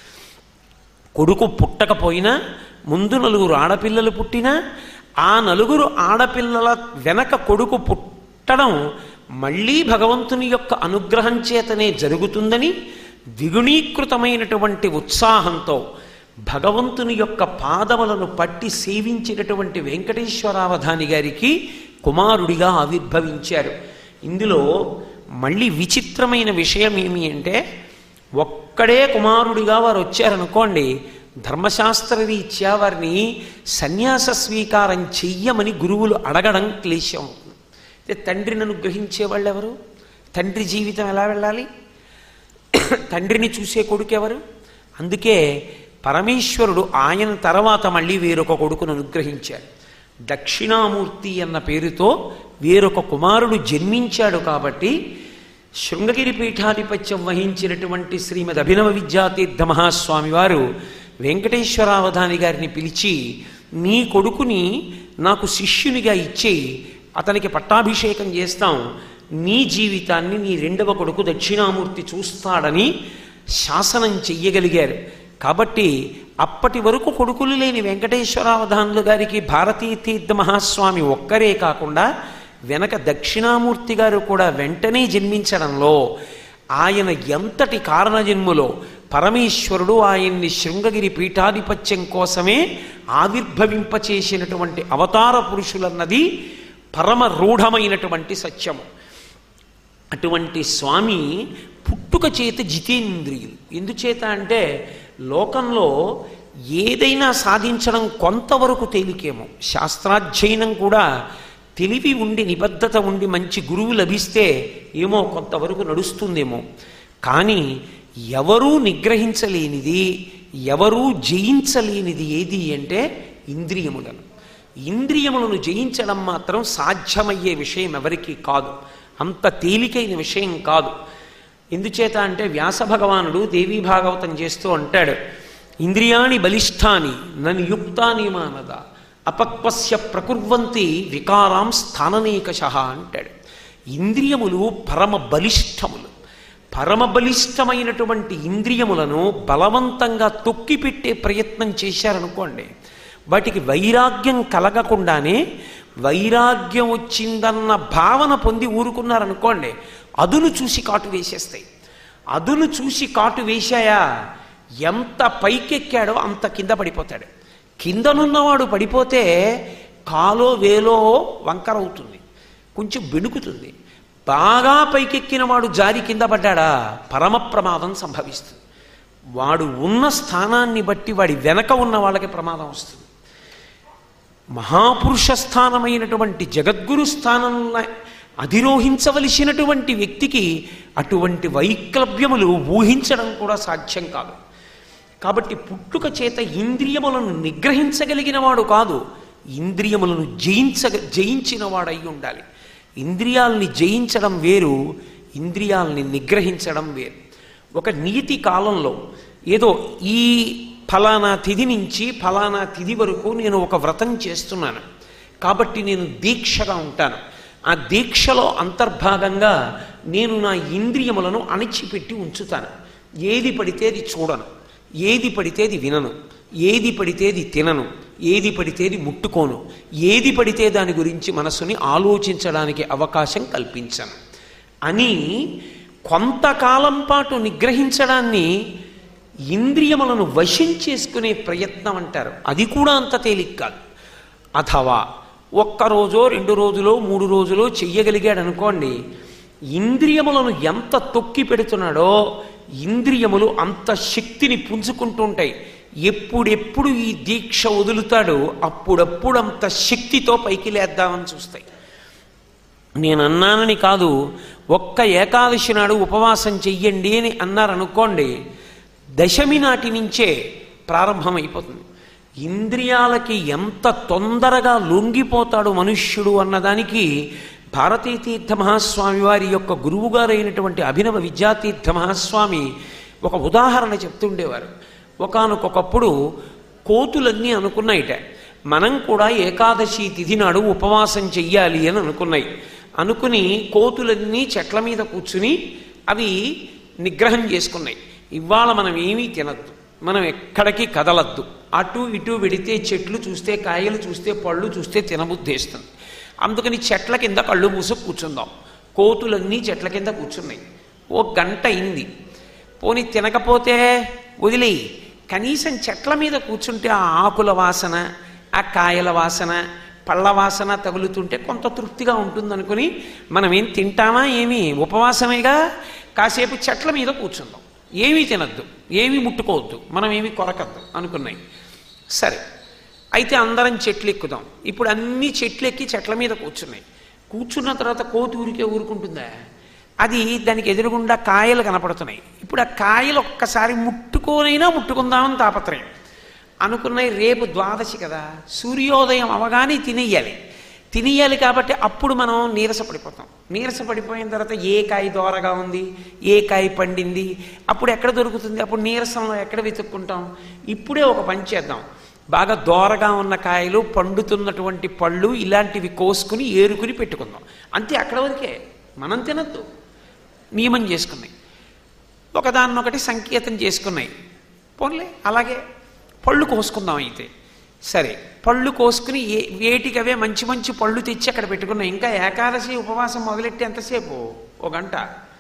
కొడుకు పుట్టకపోయినా ముందు నలుగురు ఆడపిల్లలు పుట్టినా ఆ నలుగురు ఆడపిల్లల వెనక కొడుకు పుట్టడం మళ్ళీ భగవంతుని యొక్క అనుగ్రహం చేతనే జరుగుతుందని ద్విగుణీకృతమైనటువంటి ఉత్సాహంతో భగవంతుని యొక్క పాదములను పట్టి సేవించినటువంటి వెంకటేశ్వరావధాని గారికి కుమారుడిగా ఆవిర్భవించారు ఇందులో మళ్ళీ విచిత్రమైన విషయం ఏమి అంటే ఒక్కడే కుమారుడిగా వారు వచ్చారనుకోండి ధర్మశాస్త్ర రీత్యా వారిని సన్యాస స్వీకారం చెయ్యమని గురువులు అడగడం క్లేశం అయితే తండ్రిని అనుగ్రహించే వాళ్ళు ఎవరు తండ్రి జీవితం ఎలా వెళ్ళాలి తండ్రిని చూసే కొడుకు ఎవరు అందుకే పరమేశ్వరుడు ఆయన తర్వాత మళ్ళీ వేరొక కొడుకును అనుగ్రహించాడు దక్షిణామూర్తి అన్న పేరుతో వేరొక కుమారుడు జన్మించాడు కాబట్టి శృంగగిరి పీఠాధిపత్యం వహించినటువంటి శ్రీమద్ అభినవ విద్యాతీర్థ మహాస్వామి వారు వెంకటేశ్వరావధాని గారిని పిలిచి నీ కొడుకుని నాకు శిష్యునిగా ఇచ్చేయి అతనికి పట్టాభిషేకం చేస్తాం నీ జీవితాన్ని నీ రెండవ కొడుకు దక్షిణామూర్తి చూస్తాడని శాసనం చెయ్యగలిగారు కాబట్టి అప్పటి వరకు కొడుకులు లేని వెంకటేశ్వరావధానులు గారికి భారతీ తీర్థ మహాస్వామి ఒక్కరే కాకుండా వెనక దక్షిణామూర్తి గారు కూడా వెంటనే జన్మించడంలో ఆయన ఎంతటి కారణజన్ములో పరమేశ్వరుడు ఆయన్ని శృంగగిరి పీఠాధిపత్యం కోసమే ఆవిర్భవింపచేసినటువంటి అవతార పురుషులన్నది పరమ రూఢమైనటువంటి సత్యము అటువంటి స్వామి పుట్టుక చేత జితేంద్రియులు ఎందుచేత అంటే లోకంలో ఏదైనా సాధించడం కొంతవరకు తేలికేమో శాస్త్రాధ్యయనం కూడా తెలివి ఉండి నిబద్ధత ఉండి మంచి గురువు లభిస్తే ఏమో కొంతవరకు నడుస్తుందేమో కానీ ఎవరూ నిగ్రహించలేనిది ఎవరూ జయించలేనిది ఏది అంటే ఇంద్రియములను ఇంద్రియములను జయించడం మాత్రం సాధ్యమయ్యే విషయం ఎవరికీ కాదు అంత తేలికైన విషయం కాదు ఎందుచేత అంటే వ్యాస భగవానుడు దేవీ భాగవతం చేస్తూ అంటాడు ఇంద్రియాణి బలిష్టాని నన్ను యుక్తాని మానద అపక్వస్య ప్రకుర్వంతి వికారాం స్థాననేకష అంటాడు ఇంద్రియములు పరమ బలిష్టములు పరమ బలిష్టమైనటువంటి ఇంద్రియములను బలవంతంగా తొక్కిపెట్టే ప్రయత్నం చేశారనుకోండి వాటికి వైరాగ్యం కలగకుండానే వైరాగ్యం వచ్చిందన్న భావన పొంది ఊరుకున్నారనుకోండి అదును చూసి కాటు వేసేస్తాయి అదును చూసి కాటు వేశాయా ఎంత పైకెక్కాడో అంత కింద పడిపోతాడు కిందనున్నవాడు పడిపోతే కాలో వేలో వంకర అవుతుంది కొంచెం బెణుకుతుంది బాగా పైకెక్కిన వాడు జారి కింద పడ్డాడా పరమ ప్రమాదం సంభవిస్తుంది వాడు ఉన్న స్థానాన్ని బట్టి వాడి వెనక ఉన్న వాళ్ళకి ప్రమాదం వస్తుంది మహాపురుష స్థానమైనటువంటి జగద్గురు స్థానంలో అధిరోహించవలసినటువంటి వ్యక్తికి అటువంటి వైక్లభ్యములు ఊహించడం కూడా సాధ్యం కాదు కాబట్టి పుట్టుక చేత ఇంద్రియములను నిగ్రహించగలిగిన వాడు కాదు ఇంద్రియములను జయించ జయించిన వాడై ఉండాలి ఇంద్రియాలని జయించడం వేరు ఇంద్రియాలని నిగ్రహించడం వేరు ఒక నీతి కాలంలో ఏదో ఈ ఫలానా తిథి నుంచి ఫలానా తిథి వరకు నేను ఒక వ్రతం చేస్తున్నాను కాబట్టి నేను దీక్షగా ఉంటాను ఆ దీక్షలో అంతర్భాగంగా నేను నా ఇంద్రియములను అణిచిపెట్టి ఉంచుతాను ఏది పడితే అది చూడను ఏది పడితే అది వినను ఏది పడితే అది తినను ఏది పడితే అది ముట్టుకోను ఏది పడితే దాని గురించి మనసుని ఆలోచించడానికి అవకాశం కల్పించను అని కొంతకాలం పాటు నిగ్రహించడాన్ని ఇంద్రియములను వశం చేసుకునే ప్రయత్నం అంటారు అది కూడా అంత తేలిక కాదు అథవా ఒక్క రోజో రెండు రోజులో మూడు రోజులో చెయ్యగలిగాడు అనుకోండి ఇంద్రియములను ఎంత తొక్కి పెడుతున్నాడో ఇంద్రియములు అంత శక్తిని పుంజుకుంటుంటాయి ఎప్పుడెప్పుడు ఈ దీక్ష వదులుతాడో అప్పుడప్పుడు అంత శక్తితో పైకి లేద్దామని చూస్తాయి నేను అన్నానని కాదు ఒక్క ఏకాదశి నాడు ఉపవాసం చెయ్యండి అని అన్నారనుకోండి దశమి నాటి నుంచే ప్రారంభమైపోతుంది ఇంద్రియాలకి ఎంత తొందరగా లొంగిపోతాడు మనుష్యుడు అన్నదానికి భారతీ తీర్థ మహాస్వామి వారి యొక్క గురువుగారైనటువంటి అభినవ విద్యాతీర్థ మహాస్వామి ఒక ఉదాహరణ చెప్తుండేవారు ఒకనకొకప్పుడు కోతులన్నీ అనుకున్నాయిట మనం కూడా ఏకాదశి తిథి నాడు ఉపవాసం చెయ్యాలి అని అనుకున్నాయి అనుకుని కోతులన్నీ చెట్ల మీద కూర్చుని అవి నిగ్రహం చేసుకున్నాయి ఇవాళ మనం ఏమీ తినద్దు మనం ఎక్కడికి కదలద్దు అటు ఇటు వెడితే చెట్లు చూస్తే కాయలు చూస్తే పళ్ళు చూస్తే తినబుద్ధేస్తుంది అందుకని చెట్ల కింద కళ్ళు మూసు కూర్చుందాం కోతులన్నీ చెట్ల కింద కూర్చున్నాయి ఓ గంట అయింది పోని తినకపోతే వదిలేయి కనీసం చెట్ల మీద కూర్చుంటే ఆ ఆకుల వాసన ఆ కాయల వాసన పళ్ళ వాసన తగులుతుంటే కొంత తృప్తిగా ఉంటుందనుకుని మనం ఏం తింటామా ఏమి ఉపవాసమేగా కాసేపు చెట్ల మీద కూర్చుందాం ఏమీ తినద్దు ఏమీ ముట్టుకోవద్దు మనం ఏమీ కొరకద్దు అనుకున్నాయి సరే అయితే అందరం చెట్లు ఎక్కుదాం ఇప్పుడు అన్ని చెట్లు ఎక్కి చెట్ల మీద కూర్చున్నాయి కూర్చున్న తర్వాత కోతి ఊరికే ఊరుకుంటుందా అది దానికి ఎదురుగుండా కాయలు కనపడుతున్నాయి ఇప్పుడు ఆ కాయలు ఒక్కసారి ముట్టుకోనైనా ముట్టుకుందామని తాపత్రయం అనుకున్నాయి రేపు ద్వాదశి కదా సూర్యోదయం అవగానే తినేయాలి తినేయాలి కాబట్టి అప్పుడు మనం నీరసపడిపోతాం నీరసపడిపోయిన తర్వాత ఏ కాయ దోరగా ఉంది ఏ కాయ పండింది అప్పుడు ఎక్కడ దొరుకుతుంది అప్పుడు నీరసంలో ఎక్కడ వెతుక్కుంటాం ఇప్పుడే ఒక పని చేద్దాం బాగా దోరగా ఉన్న కాయలు పండుతున్నటువంటి పళ్ళు ఇలాంటివి కోసుకుని ఏరుకుని పెట్టుకుందాం అంతే అక్కడ వరకే మనం తినద్దు నియమం చేసుకున్నాయి ఒకదాన్నొకటి సంకేతం చేసుకున్నాయి పోన్లే అలాగే పళ్ళు కోసుకుందాం అయితే సరే పళ్ళు కోసుకుని ఏ వేటికవే మంచి మంచి పళ్ళు తెచ్చి అక్కడ పెట్టుకున్నాం ఇంకా ఏకాదశి ఉపవాసం మొదలెట్టి ఎంతసేపు ఓ గంట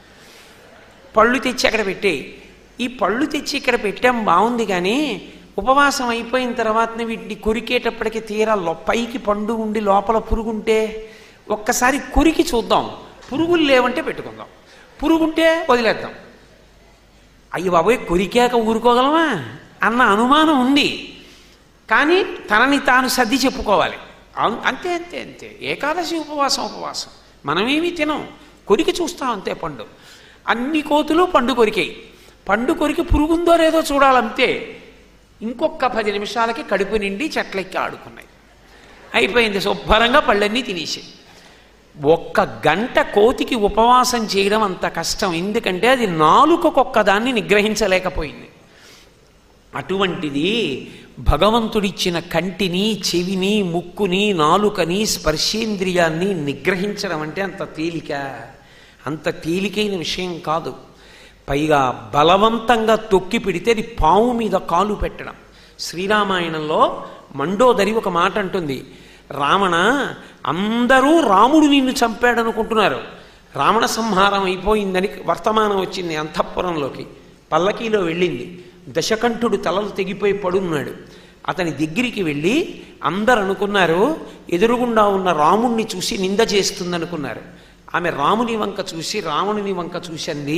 పళ్ళు తెచ్చి అక్కడ పెట్టే ఈ పళ్ళు తెచ్చి ఇక్కడ పెట్టాం బాగుంది కానీ ఉపవాసం అయిపోయిన తర్వాత వీటిని కొరికేటప్పటికి తీరా లో- పైకి పండు ఉండి లోపల పురుగుంటే ఒక్కసారి కొరికి చూద్దాం పురుగులు లేవంటే పెట్టుకుందాం పురుగుంటే వదిలేద్దాం అయ్యి బాబోయ్ కొరికాక ఊరుకోగలమా అన్న అనుమానం ఉంది కానీ తనని తాను సర్ది చెప్పుకోవాలి అం- అంతే అంతే అంతే ఏకాదశి ఉపవాసం ఉపవాసం మనమేమీ తినం కొరికి చూస్తాం అంతే పండు అన్ని కోతులు పండు కొరికాయి పండు కొరికి పురుగుందో లేదో చూడాలంతే ఇంకొక పది నిమిషాలకి కడుపు నిండి చెట్లెక్కి ఆడుకున్నాయి అయిపోయింది శుభ్రంగా పళ్ళన్నీ తినేసాయి ఒక్క గంట కోతికి ఉపవాసం చేయడం అంత కష్టం ఎందుకంటే అది నాలుకకొక్క దాన్ని నిగ్రహించలేకపోయింది అటువంటిది భగవంతుడిచ్చిన కంటిని చెవిని ముక్కుని నాలుకని స్పర్శేంద్రియాన్ని నిగ్రహించడం అంటే అంత తేలిక అంత తేలికైన విషయం కాదు పైగా బలవంతంగా తొక్కి పెడితే అది పాము మీద కాలు పెట్టడం శ్రీరామాయణంలో మండోదరి ఒక మాట అంటుంది రావణ అందరూ రాముడు నిన్ను చంపాడనుకుంటున్నారు రావణ సంహారం అయిపోయిందని వర్తమానం వచ్చింది అంతఃపురంలోకి పల్లకీలో వెళ్ళింది దశకంఠుడు తలలు తెగిపోయి పడున్నాడు అతని దగ్గరికి వెళ్ళి అందరు అనుకున్నారు ఎదురుగుండా ఉన్న రాముణ్ణి చూసి నింద చేస్తుందనుకున్నారు ఆమె రాముని వంక చూసి రావణుని వంక చూసింది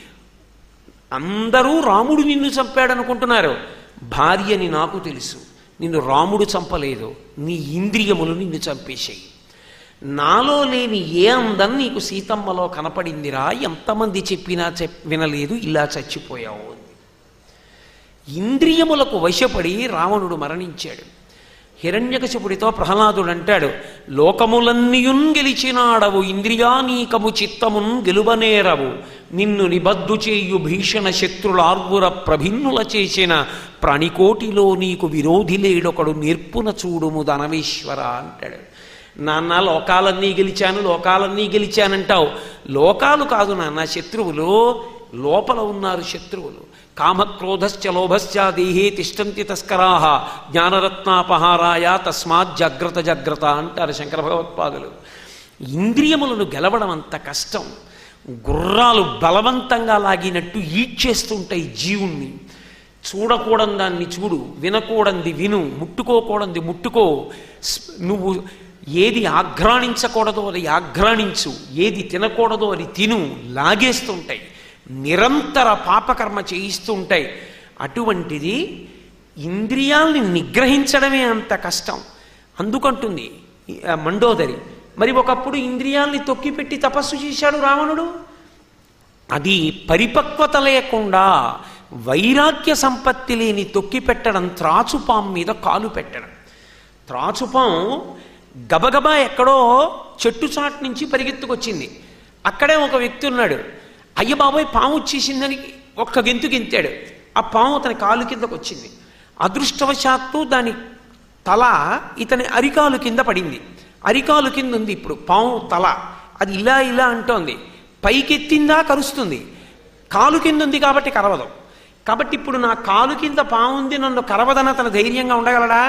అందరూ రాముడు నిన్ను చంపాడనుకుంటున్నారు భార్యని నాకు తెలుసు నిన్ను రాముడు చంపలేదు నీ ఇంద్రియములు నిన్ను చంపేశాయి నాలో లేని ఏ అందం నీకు సీతమ్మలో కనపడిందిరా ఎంతమంది చెప్పినా చెప్ వినలేదు ఇలా చచ్చిపోయావు అంది ఇంద్రియములకు వశపడి రావణుడు మరణించాడు హిరణ్యకశపుడితో ప్రహ్లాదుడు అంటాడు లోకములన్నీయున్ గెలిచినాడవు ఇంద్రియానీకము చిత్తమున్ గెలువనేరవు నిన్ను నిబద్దు చేయు భీషణ శత్రులార్వుర ప్రభిన్నుల చేసిన ప్రాణికోటిలో నీకు విరోధి లేడొకడు నేర్పున చూడుము ధనవేశ్వర అంటాడు నాన్న లోకాలన్నీ గెలిచాను లోకాలన్నీ గెలిచానంటావు లోకాలు కాదు నాన్న శత్రువులు లోపల ఉన్నారు శత్రువులు కామక్రోధశ్చ లోభశ్చ దేహే తిష్టంతి తస్కరాహ జ్ఞానరత్నాపహారాయ తస్మాత్ జాగ్రత్త జాగ్రత్త అంటారు శంకర భగవత్పాదులు ఇంద్రియములను గెలవడం అంత కష్టం గుర్రాలు బలవంతంగా లాగినట్టు ఈడ్చేస్తుంటాయి జీవుణ్ణి చూడకూడని దాన్ని చూడు వినకూడంది విను ముట్టుకోకూడంది ముట్టుకో స్- నువ్వు ఏది ఆఘ్రాణించకూడదో అది ఆఘ్రాణించు ఏది తినకూడదో అది తిను లాగేస్తుంటాయి నిరంతర పాపకర్మ చేయిస్తూ ఉంటాయి అటువంటిది ఇంద్రియాల్ని నిగ్రహించడమే అంత కష్టం అందుకంటుంది ఈ, ఆ, మండోదరి మరి ఒకప్పుడు ఇంద్రియాల్ని తొక్కిపెట్టి తపస్సు చేశాడు రావణుడు అది పరిపక్వత లేకుండా వైరాగ్య సంపత్తి లేని తొక్కి పెట్టడం త్రాచుపాం మీద కాలు పెట్టడం త్రాచుపాం గబగబా ఎక్కడో చెట్టు చాటు నుంచి పరిగెత్తుకొచ్చింది అక్కడే ఒక వ్యక్తి ఉన్నాడు అయ్య బాబోయ్ పాము వచ్చేసిందని ఒక్క గెంతు గెంతాడు ఆ పాము అతని కాలు కిందకు వచ్చింది అదృష్టవశాత్తు దాని తల ఇతని అరికాలు కింద పడింది అరికాలు కింద ఉంది ఇప్పుడు పాము తల అది ఇలా ఇలా అంటోంది పైకెత్తిందా కరుస్తుంది కాలు కింద ఉంది కాబట్టి కరవదు కాబట్టి ఇప్పుడు నా కాలు కింద పాము ఉంది నన్ను కరవదన తన ధైర్యంగా ఉండగలడా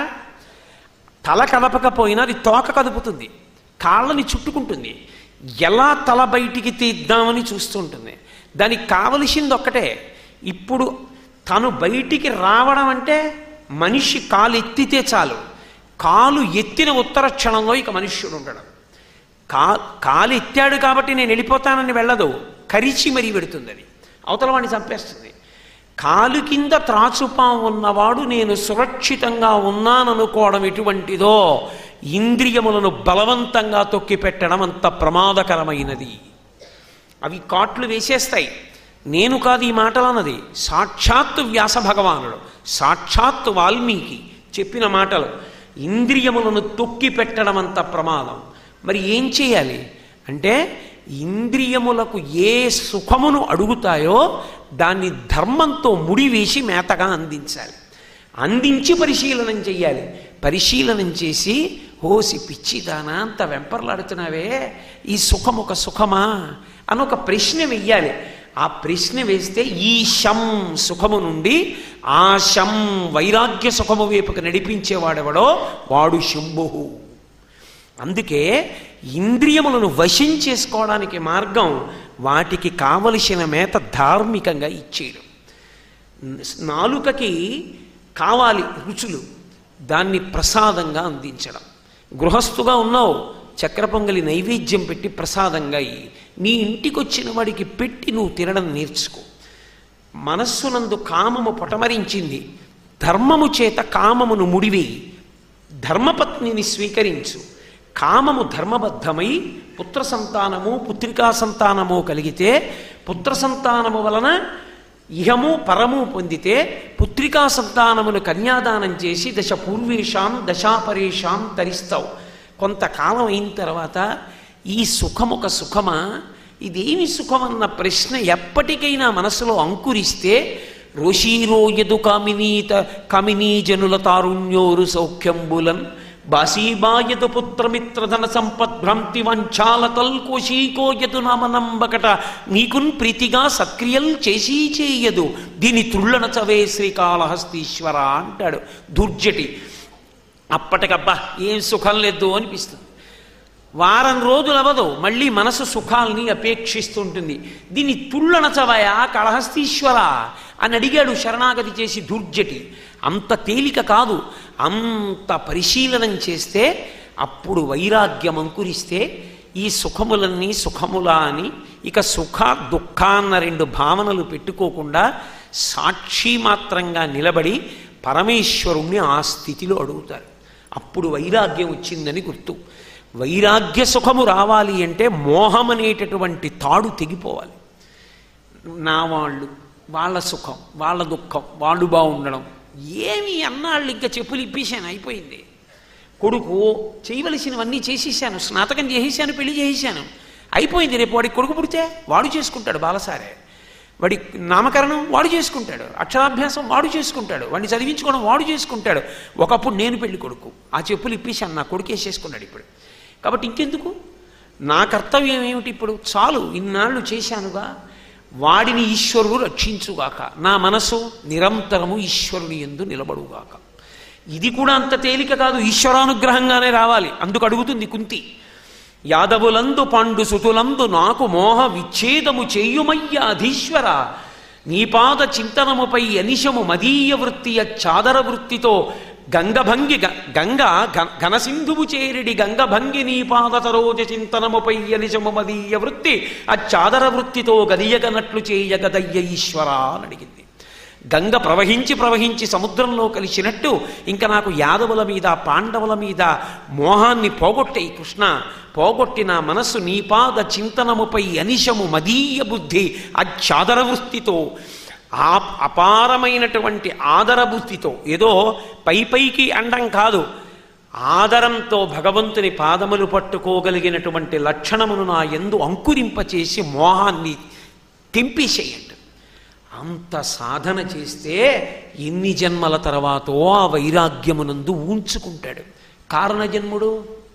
తల కదపకపోయినా అది తోక కదుపుతుంది కాళ్ళని చుట్టుకుంటుంది ఎలా తల బయటికి తీద్దామని చూస్తుంటుంది దానికి కావలసింది ఒక్కటే ఇప్పుడు తను బయటికి రావడం అంటే మనిషి కాలు ఎత్తితే చాలు కాలు ఎత్తిన ఉత్తర క్షణంలో ఇక మనుష్యుడు ఉండడం కా కాలు ఎత్తాడు కాబట్టి నేను వెళ్ళిపోతానని వెళ్ళదు కరిచి మరీ పెడుతుంది అది అవతల వాడిని చంపేస్తుంది కాలు కింద త్రాచుపాం ఉన్నవాడు నేను సురక్షితంగా ఉన్నాననుకోవడం ఎటువంటిదో ఇంద్రియములను బలవంతంగా తొక్కి పెట్టడం అంత ప్రమాదకరమైనది అవి కాట్లు వేసేస్తాయి నేను కాదు ఈ మాటలు అన్నది సాక్షాత్తు వ్యాస భగవానుడు సాక్షాత్తు వాల్మీకి చెప్పిన మాటలు ఇంద్రియములను తొక్కి పెట్టడం అంత ప్రమాదం మరి ఏం చేయాలి అంటే ఇంద్రియములకు ఏ సుఖమును అడుగుతాయో దాన్ని ధర్మంతో ముడివేసి మేతగా అందించాలి అందించి పరిశీలనం చెయ్యాలి పరిశీలనం చేసి ఓసి పిచ్చిదానా అంత వెంపర్లాడుతున్నావే ఈ సుఖం ఒక సుఖమా అని ఒక ప్రశ్న వెయ్యాలి ఆ ప్రశ్న వేస్తే ఈ శం సుఖము నుండి ఆ శం వైరాగ్య సుఖము వైపుకు నడిపించేవాడెవడో వాడు శంభుహు అందుకే ఇంద్రియములను వశం చేసుకోవడానికి మార్గం వాటికి కావలసిన మేత ధార్మికంగా ఇచ్చేయడం నాలుకకి కావాలి రుచులు దాన్ని ప్రసాదంగా అందించడం గృహస్థుగా ఉన్నావు చక్ర పొంగలి నైవేద్యం పెట్టి ప్రసాదంగా ఇయ్యి నీ ఇంటికి వచ్చిన వాడికి పెట్టి నువ్వు తినడం నేర్చుకో మనస్సునందు కామము పొటమరించింది ధర్మము చేత కామమును ముడివేయి ధర్మపత్నిని స్వీకరించు కామము ధర్మబద్ధమై పుత్ర సంతానము పుత్రికా సంతానము కలిగితే పుత్ర సంతానము వలన ఇహము పరము పొందితే పుత్రికా సంతానమును కన్యాదానం చేసి దశ పూర్వేషాం దశాపరేషాం తరిస్తావు కొంతకాలం అయిన తర్వాత ఈ సుఖమొక సుఖమా ఇదేమి సుఖమన్న ప్రశ్న ఎప్పటికైనా మనసులో అంకురిస్తే రోషీరోయదు కామినీత కమినీ జనుల తారుణ్యోరు సౌఖ్యంబులన్ బాసీబాయదు పుత్రమిత్రధన సంపద్భ్రాంతి వంచాల తల్కోశీకోయదు నామనంబకట నీకున్ ప్రీతిగా సక్రియల్ చేసి చేయదు దీని తుళ్ళన చవే శ్రీకాళహస్తీశ్వర అంటాడు దుర్జటి అప్పటికబ్బా ఏం సుఖం లేదు అనిపిస్తుంది వారం రోజులు అవ్వదు మళ్ళీ మనసు సుఖాల్ని అపేక్షిస్తుంటుంది దీన్ని తుళ్ళనచవయా కళహస్తీశ్వర అని అడిగాడు శరణాగతి చేసి దుర్జటి అంత తేలిక కాదు అంత పరిశీలనం చేస్తే అప్పుడు వైరాగ్యం అంకురిస్తే ఈ సుఖములన్నీ సుఖములా అని ఇక సుఖ దుఃఖ అన్న రెండు భావనలు పెట్టుకోకుండా సాక్షి మాత్రంగా నిలబడి పరమేశ్వరుణ్ణి ఆ స్థితిలో అడుగుతారు అప్పుడు వైరాగ్యం వచ్చిందని గుర్తు వైరాగ్య సుఖము రావాలి అంటే మోహం అనేటటువంటి తాడు తెగిపోవాలి నా వాళ్ళు వాళ్ళ సుఖం వాళ్ళ దుఃఖం వాళ్ళు బాగుండడం ఏమి అన్నాళ్ళు ఇంకా చెప్పులు ఇప్పేశాను అయిపోయింది కొడుకు చేయవలసినవన్నీ చేసేసాను స్నాతకం చేసేసాను పెళ్లి చేసేసాను అయిపోయింది రేపు వాడికి కొడుకు పుడితే వాడు చేసుకుంటాడు బాలసారే వాడి నామకరణం వాడు చేసుకుంటాడు అక్షరాభ్యాసం వాడు చేసుకుంటాడు వాడిని చదివించుకోవడం వాడు చేసుకుంటాడు ఒకప్పుడు నేను పెళ్లి కొడుకు ఆ చెప్పులు ఇప్పేశాను నా కొడుకు వేసేసుకున్నాడు ఇప్పుడు కాబట్టి ఇంకెందుకు నా కర్తవ్యం ఏమిటి ఇప్పుడు చాలు ఇన్నాళ్ళు చేశానుగా వాడిని ఈశ్వరుడు రక్షించుగాక నా మనసు నిరంతరము ఈశ్వరుని ఎందు నిలబడుగాక ఇది కూడా అంత తేలిక కాదు ఈశ్వరానుగ్రహంగానే రావాలి అందుకు అడుగుతుంది కుంతి యాదవులందు పాండు సుతులందు నాకు మోహ విచ్ఛేదము చేయుమయ్య అధీశ్వర నీపాద చింతనముపై అనిశము మదీయ వృత్తి చాదర వృత్తితో గంగభంగి గ- గంగ ఘ- ఘనసింధువు చేరిడి గంగభంగి నీపాద సరోజ చింతనముపై అనిశము మదీయ వృత్తి అచ్చాదర వృత్తితో గదియగనట్లు చేయగదయ్య ఈశ్వర అని అడిగింది గంగ ప్రవహించి ప్రవహించి సముద్రంలో కలిసినట్టు ఇంకా నాకు యాదవుల మీద పాండవుల మీద మోహాన్ని పోగొట్టే కృష్ణ పోగొట్టిన మనస్సు నీపాద చింతనముపై అనిశము మదీయ బుద్ధి అచ్చాదర వృత్తితో ఆ అపారమైనటువంటి ఆదర బుద్ధితో ఏదో పై పైకి అండం కాదు ఆదరంతో భగవంతుని పాదములు పట్టుకోగలిగినటువంటి లక్షణమును నా ఎందు అంకురింపచేసి మోహాన్ని తెంపేసేయండి అంత సాధన చేస్తే ఎన్ని జన్మల తర్వాతో ఆ వైరాగ్యమునందు ఉంచుకుంటాడు కారణజన్ముడు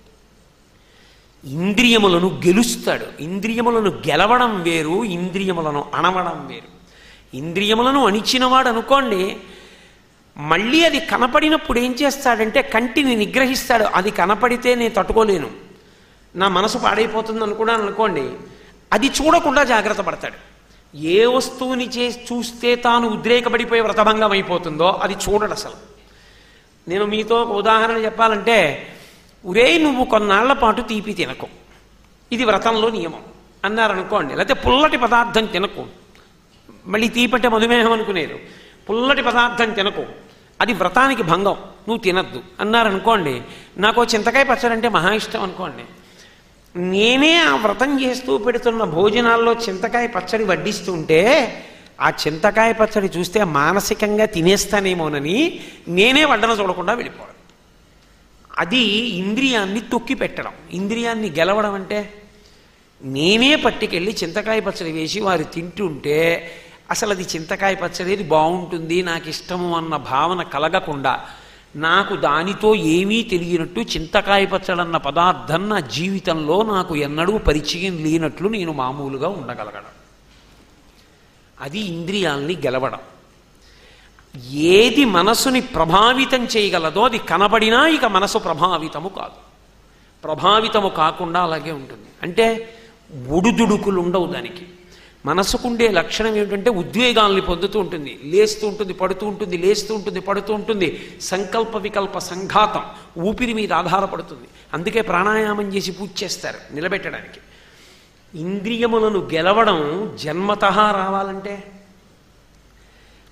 ఇంద్రియములను గెలుస్తాడు ఇంద్రియములను గెలవడం వేరు ఇంద్రియములను అణవడం వేరు ఇంద్రియములను అణిచినవాడు అనుకోండి మళ్ళీ అది కనపడినప్పుడు ఏం చేస్తాడంటే కంటిని నిగ్రహిస్తాడు అది కనపడితే నేను తట్టుకోలేను నా మనసు పాడైపోతుంది అనుకున్నాను అనుకోండి అది చూడకుండా జాగ్రత్త పడతాడు ఏ వస్తువుని చే చూస్తే తాను ఉద్రేకపడిపోయి వ్రతభంగం అయిపోతుందో అది చూడడు అసలు నేను మీతో ఒక ఉదాహరణ చెప్పాలంటే ఉరే నువ్వు కొన్నాళ్ల పాటు తీపి తినకు ఇది వ్రతంలో నియమం అన్నారనుకోండి లేకపోతే పుల్లటి పదార్థం తినకు మళ్ళీ తీపంటే మధుమేహం అనుకునేరు పుల్లటి పదార్థం తినకు అది వ్రతానికి భంగం నువ్వు తినద్దు అన్నారనుకోండి నాకు చింతకాయ పచ్చడి అంటే మహా ఇష్టం అనుకోండి నేనే ఆ వ్రతం చేస్తూ పెడుతున్న భోజనాల్లో చింతకాయ పచ్చడి వడ్డిస్తుంటే ఆ చింతకాయ పచ్చడి చూస్తే మానసికంగా తినేస్తానేమోనని నేనే వడ్డన చూడకుండా వెళ్ళిపోవడం అది ఇంద్రియాన్ని తొక్కి పెట్టడం ఇంద్రియాన్ని గెలవడం అంటే నేనే పట్టుకెళ్ళి చింతకాయ పచ్చడి వేసి వారు తింటుంటే అసలు అది చింతకాయ పచ్చడి ఇది బాగుంటుంది నాకు ఇష్టము అన్న భావన కలగకుండా నాకు దానితో ఏమీ తెలియనట్టు చింతకాయ పచ్చడి అన్న పదార్థం నా జీవితంలో నాకు ఎన్నడూ పరిచయం లేనట్లు నేను మామూలుగా ఉండగలగడం అది ఇంద్రియాల్ని గెలవడం ఏది మనసుని ప్రభావితం చేయగలదో అది కనబడినా ఇక మనసు ప్రభావితము కాదు ప్రభావితము కాకుండా అలాగే ఉంటుంది అంటే ఒడుదుడుకులు ఉండవు దానికి మనసుకుండే లక్షణం ఏమిటంటే ఉద్వేగాల్ని పొందుతూ ఉంటుంది లేస్తూ ఉంటుంది పడుతూ ఉంటుంది లేస్తూ ఉంటుంది పడుతూ ఉంటుంది సంకల్ప వికల్ప సంఘాతం ఊపిరి మీద ఆధారపడుతుంది అందుకే ప్రాణాయామం చేసి పూజ చేస్తారు నిలబెట్టడానికి ఇంద్రియములను గెలవడం జన్మత రావాలంటే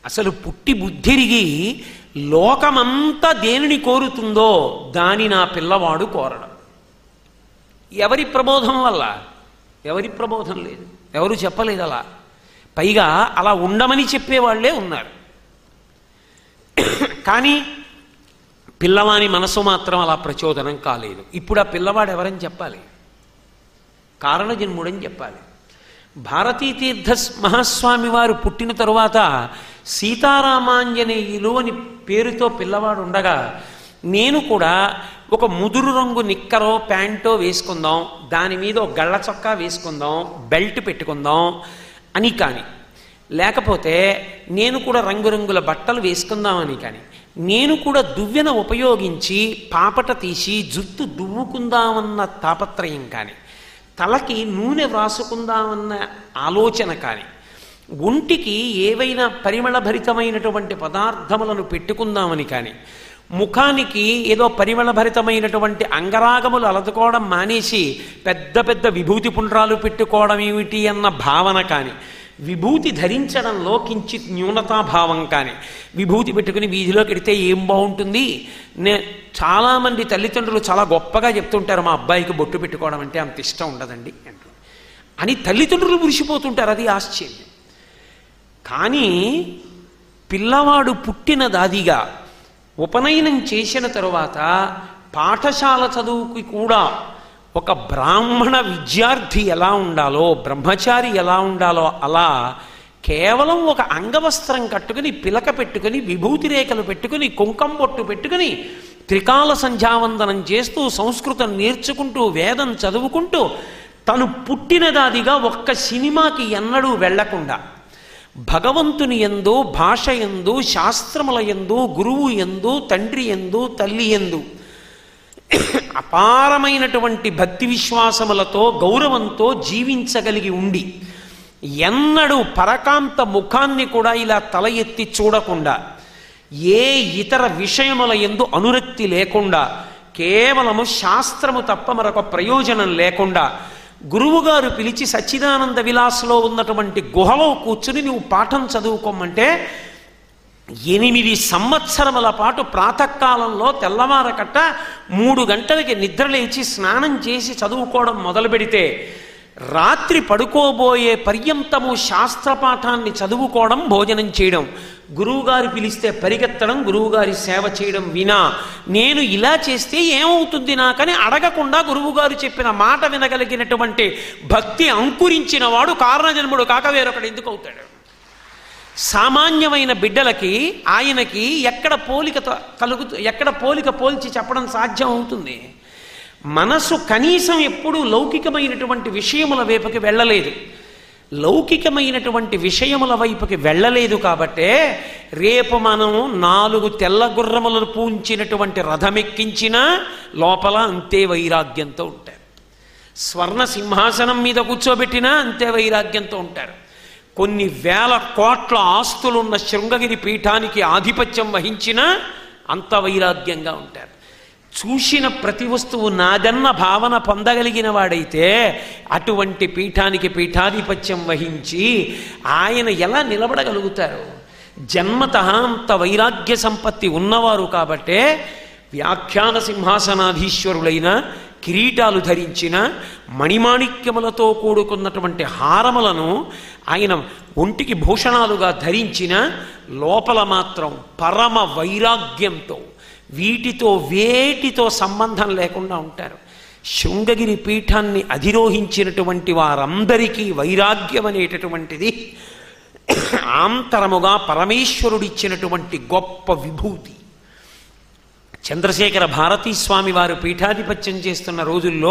అసలు పుట్టి బుద్ధిరిగి లోకమంతా దేనిని కోరుతుందో దాని నా పిల్లవాడు కోరడం ఎవరి ప్రబోధం వల్ల ఎవరి ప్రబోధం లేదు ఎవరు చెప్పలేదు అలా పైగా అలా ఉండమని చెప్పేవాళ్లే ఉన్నారు కానీ పిల్లవాని మనసు మాత్రం అలా ప్రచోదనం కాలేదు ఇప్పుడు ఆ పిల్లవాడు ఎవరని చెప్పాలి కారణజన్ముడని చెప్పాలి భారతీ తీర్థ మహాస్వామి వారు పుట్టిన తరువాత సీతారామాంజనేయులు అని పేరుతో పిల్లవాడు ఉండగా నేను కూడా ఒక ముదురు రంగు నిక్కరో ప్యాంటో వేసుకుందాం దాని మీద ఒక గళ్ళ చొక్కా వేసుకుందాం బెల్ట్ పెట్టుకుందాం అని కానీ లేకపోతే నేను కూడా రంగురంగుల బట్టలు వేసుకుందామని కానీ నేను కూడా దువ్వెన ఉపయోగించి పాపట తీసి జుట్టు దువ్వుకుందామన్న తాపత్రయం కానీ తలకి నూనె వ్రాసుకుందామన్న ఆలోచన కానీ ఒంటికి ఏవైనా పరిమళభరితమైనటువంటి పదార్థములను పెట్టుకుందామని కానీ ముఖానికి ఏదో పరిమళభరితమైనటువంటి అంగరాగములు అలదుకోవడం మానేసి పెద్ద పెద్ద విభూతి పుండ్రాలు పెట్టుకోవడం ఏమిటి అన్న భావన కానీ విభూతి ధరించడంలో కించిత్ న్యూనతాభావం కానీ విభూతి పెట్టుకుని వీధిలో కెడితే ఏం బాగుంటుంది నే చాలామంది తల్లిదండ్రులు చాలా గొప్పగా చెప్తుంటారు మా అబ్బాయికి బొట్టు పెట్టుకోవడం అంటే అంత ఇష్టం ఉండదండి అంటూ అని తల్లిదండ్రులు మురిసిపోతుంటారు అది ఆశ్చర్యం కానీ పిల్లవాడు పుట్టిన దాదిగా ఉపనయనం చేసిన తరువాత పాఠశాల చదువుకి కూడా ఒక బ్రాహ్మణ విద్యార్థి ఎలా ఉండాలో బ్రహ్మచారి ఎలా ఉండాలో అలా కేవలం ఒక అంగవస్త్రం కట్టుకుని పిలక పెట్టుకుని విభూతి రేఖలు పెట్టుకుని కుంకం బొట్టు పెట్టుకుని త్రికాల సంధ్యావందనం చేస్తూ సంస్కృతం నేర్చుకుంటూ వేదం చదువుకుంటూ తను పుట్టినదాదిగా ఒక్క సినిమాకి ఎన్నడూ వెళ్లకుండా భగవంతుని ఎందు భాష ఎందు శాస్త్రముల ఎందు గురువు ఎందు తండ్రి ఎందు తల్లి ఎందు అపారమైనటువంటి భక్తి విశ్వాసములతో గౌరవంతో జీవించగలిగి ఉండి ఎన్నడూ పరకాంత ముఖాన్ని కూడా ఇలా తల ఎత్తి చూడకుండా ఏ ఇతర విషయముల ఎందు అనురక్తి లేకుండా కేవలము శాస్త్రము తప్ప మరొక ప్రయోజనం లేకుండా గురువుగారు పిలిచి సచ్చిదానంద విలాసలో ఉన్నటువంటి గుహలో కూర్చుని నువ్వు పాఠం చదువుకోమంటే ఎనిమిది సంవత్సరముల పాటు ప్రాతకాలంలో తెల్లవారకట్ట మూడు గంటలకి నిద్రలేచి స్నానం చేసి చదువుకోవడం మొదలు పెడితే రాత్రి పడుకోబోయే పర్యంతము శాస్త్రపాఠాన్ని చదువుకోవడం భోజనం చేయడం గురువుగారు పిలిస్తే పరిగెత్తడం గురువుగారి సేవ చేయడం వినా నేను ఇలా చేస్తే ఏమవుతుంది నాకని అడగకుండా గురువుగారు చెప్పిన మాట వినగలిగినటువంటి భక్తి అంకురించిన వాడు కారణజన్ముడు కాక వేరొకడు ఎందుకు అవుతాడు సామాన్యమైన బిడ్డలకి ఆయనకి ఎక్కడ పోలిక కలుగుతూ ఎక్కడ పోలిక పోల్చి చెప్పడం సాధ్యం అవుతుంది మనసు కనీసం ఎప్పుడూ లౌకికమైనటువంటి విషయముల వైపుకి వెళ్ళలేదు లౌకికమైనటువంటి విషయముల వైపుకి వెళ్ళలేదు కాబట్టే రేపు మనం నాలుగు తెల్ల గుర్రములను పూంచినటువంటి రథమెక్కించినా లోపల అంతే వైరాగ్యంతో ఉంటారు స్వర్ణ సింహాసనం మీద కూర్చోబెట్టినా అంతే వైరాగ్యంతో ఉంటారు కొన్ని వేల కోట్ల ఆస్తులున్న శృంగగిరి పీఠానికి ఆధిపత్యం వహించినా అంత వైరాగ్యంగా ఉంటారు చూసిన ప్రతి వస్తువు నాదన్న భావన పొందగలిగిన వాడైతే అటువంటి పీఠానికి పీఠాధిపత్యం వహించి ఆయన ఎలా నిలబడగలుగుతారు జన్మత అంత వైరాగ్య సంపత్తి ఉన్నవారు కాబట్టే వ్యాఖ్యాన సింహాసనాధీశ్వరులైన కిరీటాలు ధరించిన మణిమాణిక్యములతో కూడుకున్నటువంటి హారములను ఆయన ఒంటికి భూషణాలుగా ధరించిన లోపల మాత్రం పరమ వైరాగ్యంతో వీటితో వేటితో సంబంధం లేకుండా ఉంటారు శృంగగిరి పీఠాన్ని అధిరోహించినటువంటి వారందరికీ వైరాగ్యం అనేటటువంటిది ఆంతరముగా పరమేశ్వరుడిచ్చినటువంటి గొప్ప విభూతి చంద్రశేఖర భారతీ స్వామి వారు పీఠాధిపత్యం చేస్తున్న రోజుల్లో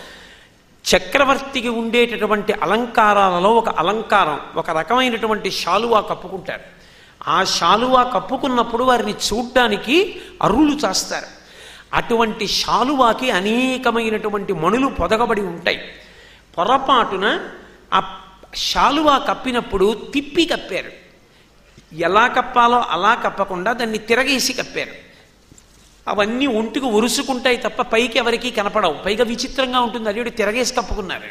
చక్రవర్తికి ఉండేటటువంటి అలంకారాలలో ఒక అలంకారం ఒక రకమైనటువంటి శాలువా కప్పుకుంటారు ఆ శాలువా కప్పుకున్నప్పుడు వారిని చూడ్డానికి అరులు చేస్తారు అటువంటి శాలువాకి అనేకమైనటువంటి మణులు పొదగబడి ఉంటాయి పొరపాటున ఆ శాలువా కప్పినప్పుడు తిప్పి కప్పారు ఎలా కప్పాలో అలా కప్పకుండా దాన్ని తిరగేసి కప్పారు అవన్నీ ఒంటికి ఉరుసుకుంటాయి తప్ప పైకి ఎవరికీ కనపడవు పైగా విచిత్రంగా ఉంటుంది అది తిరగేసి కప్పుకున్నారు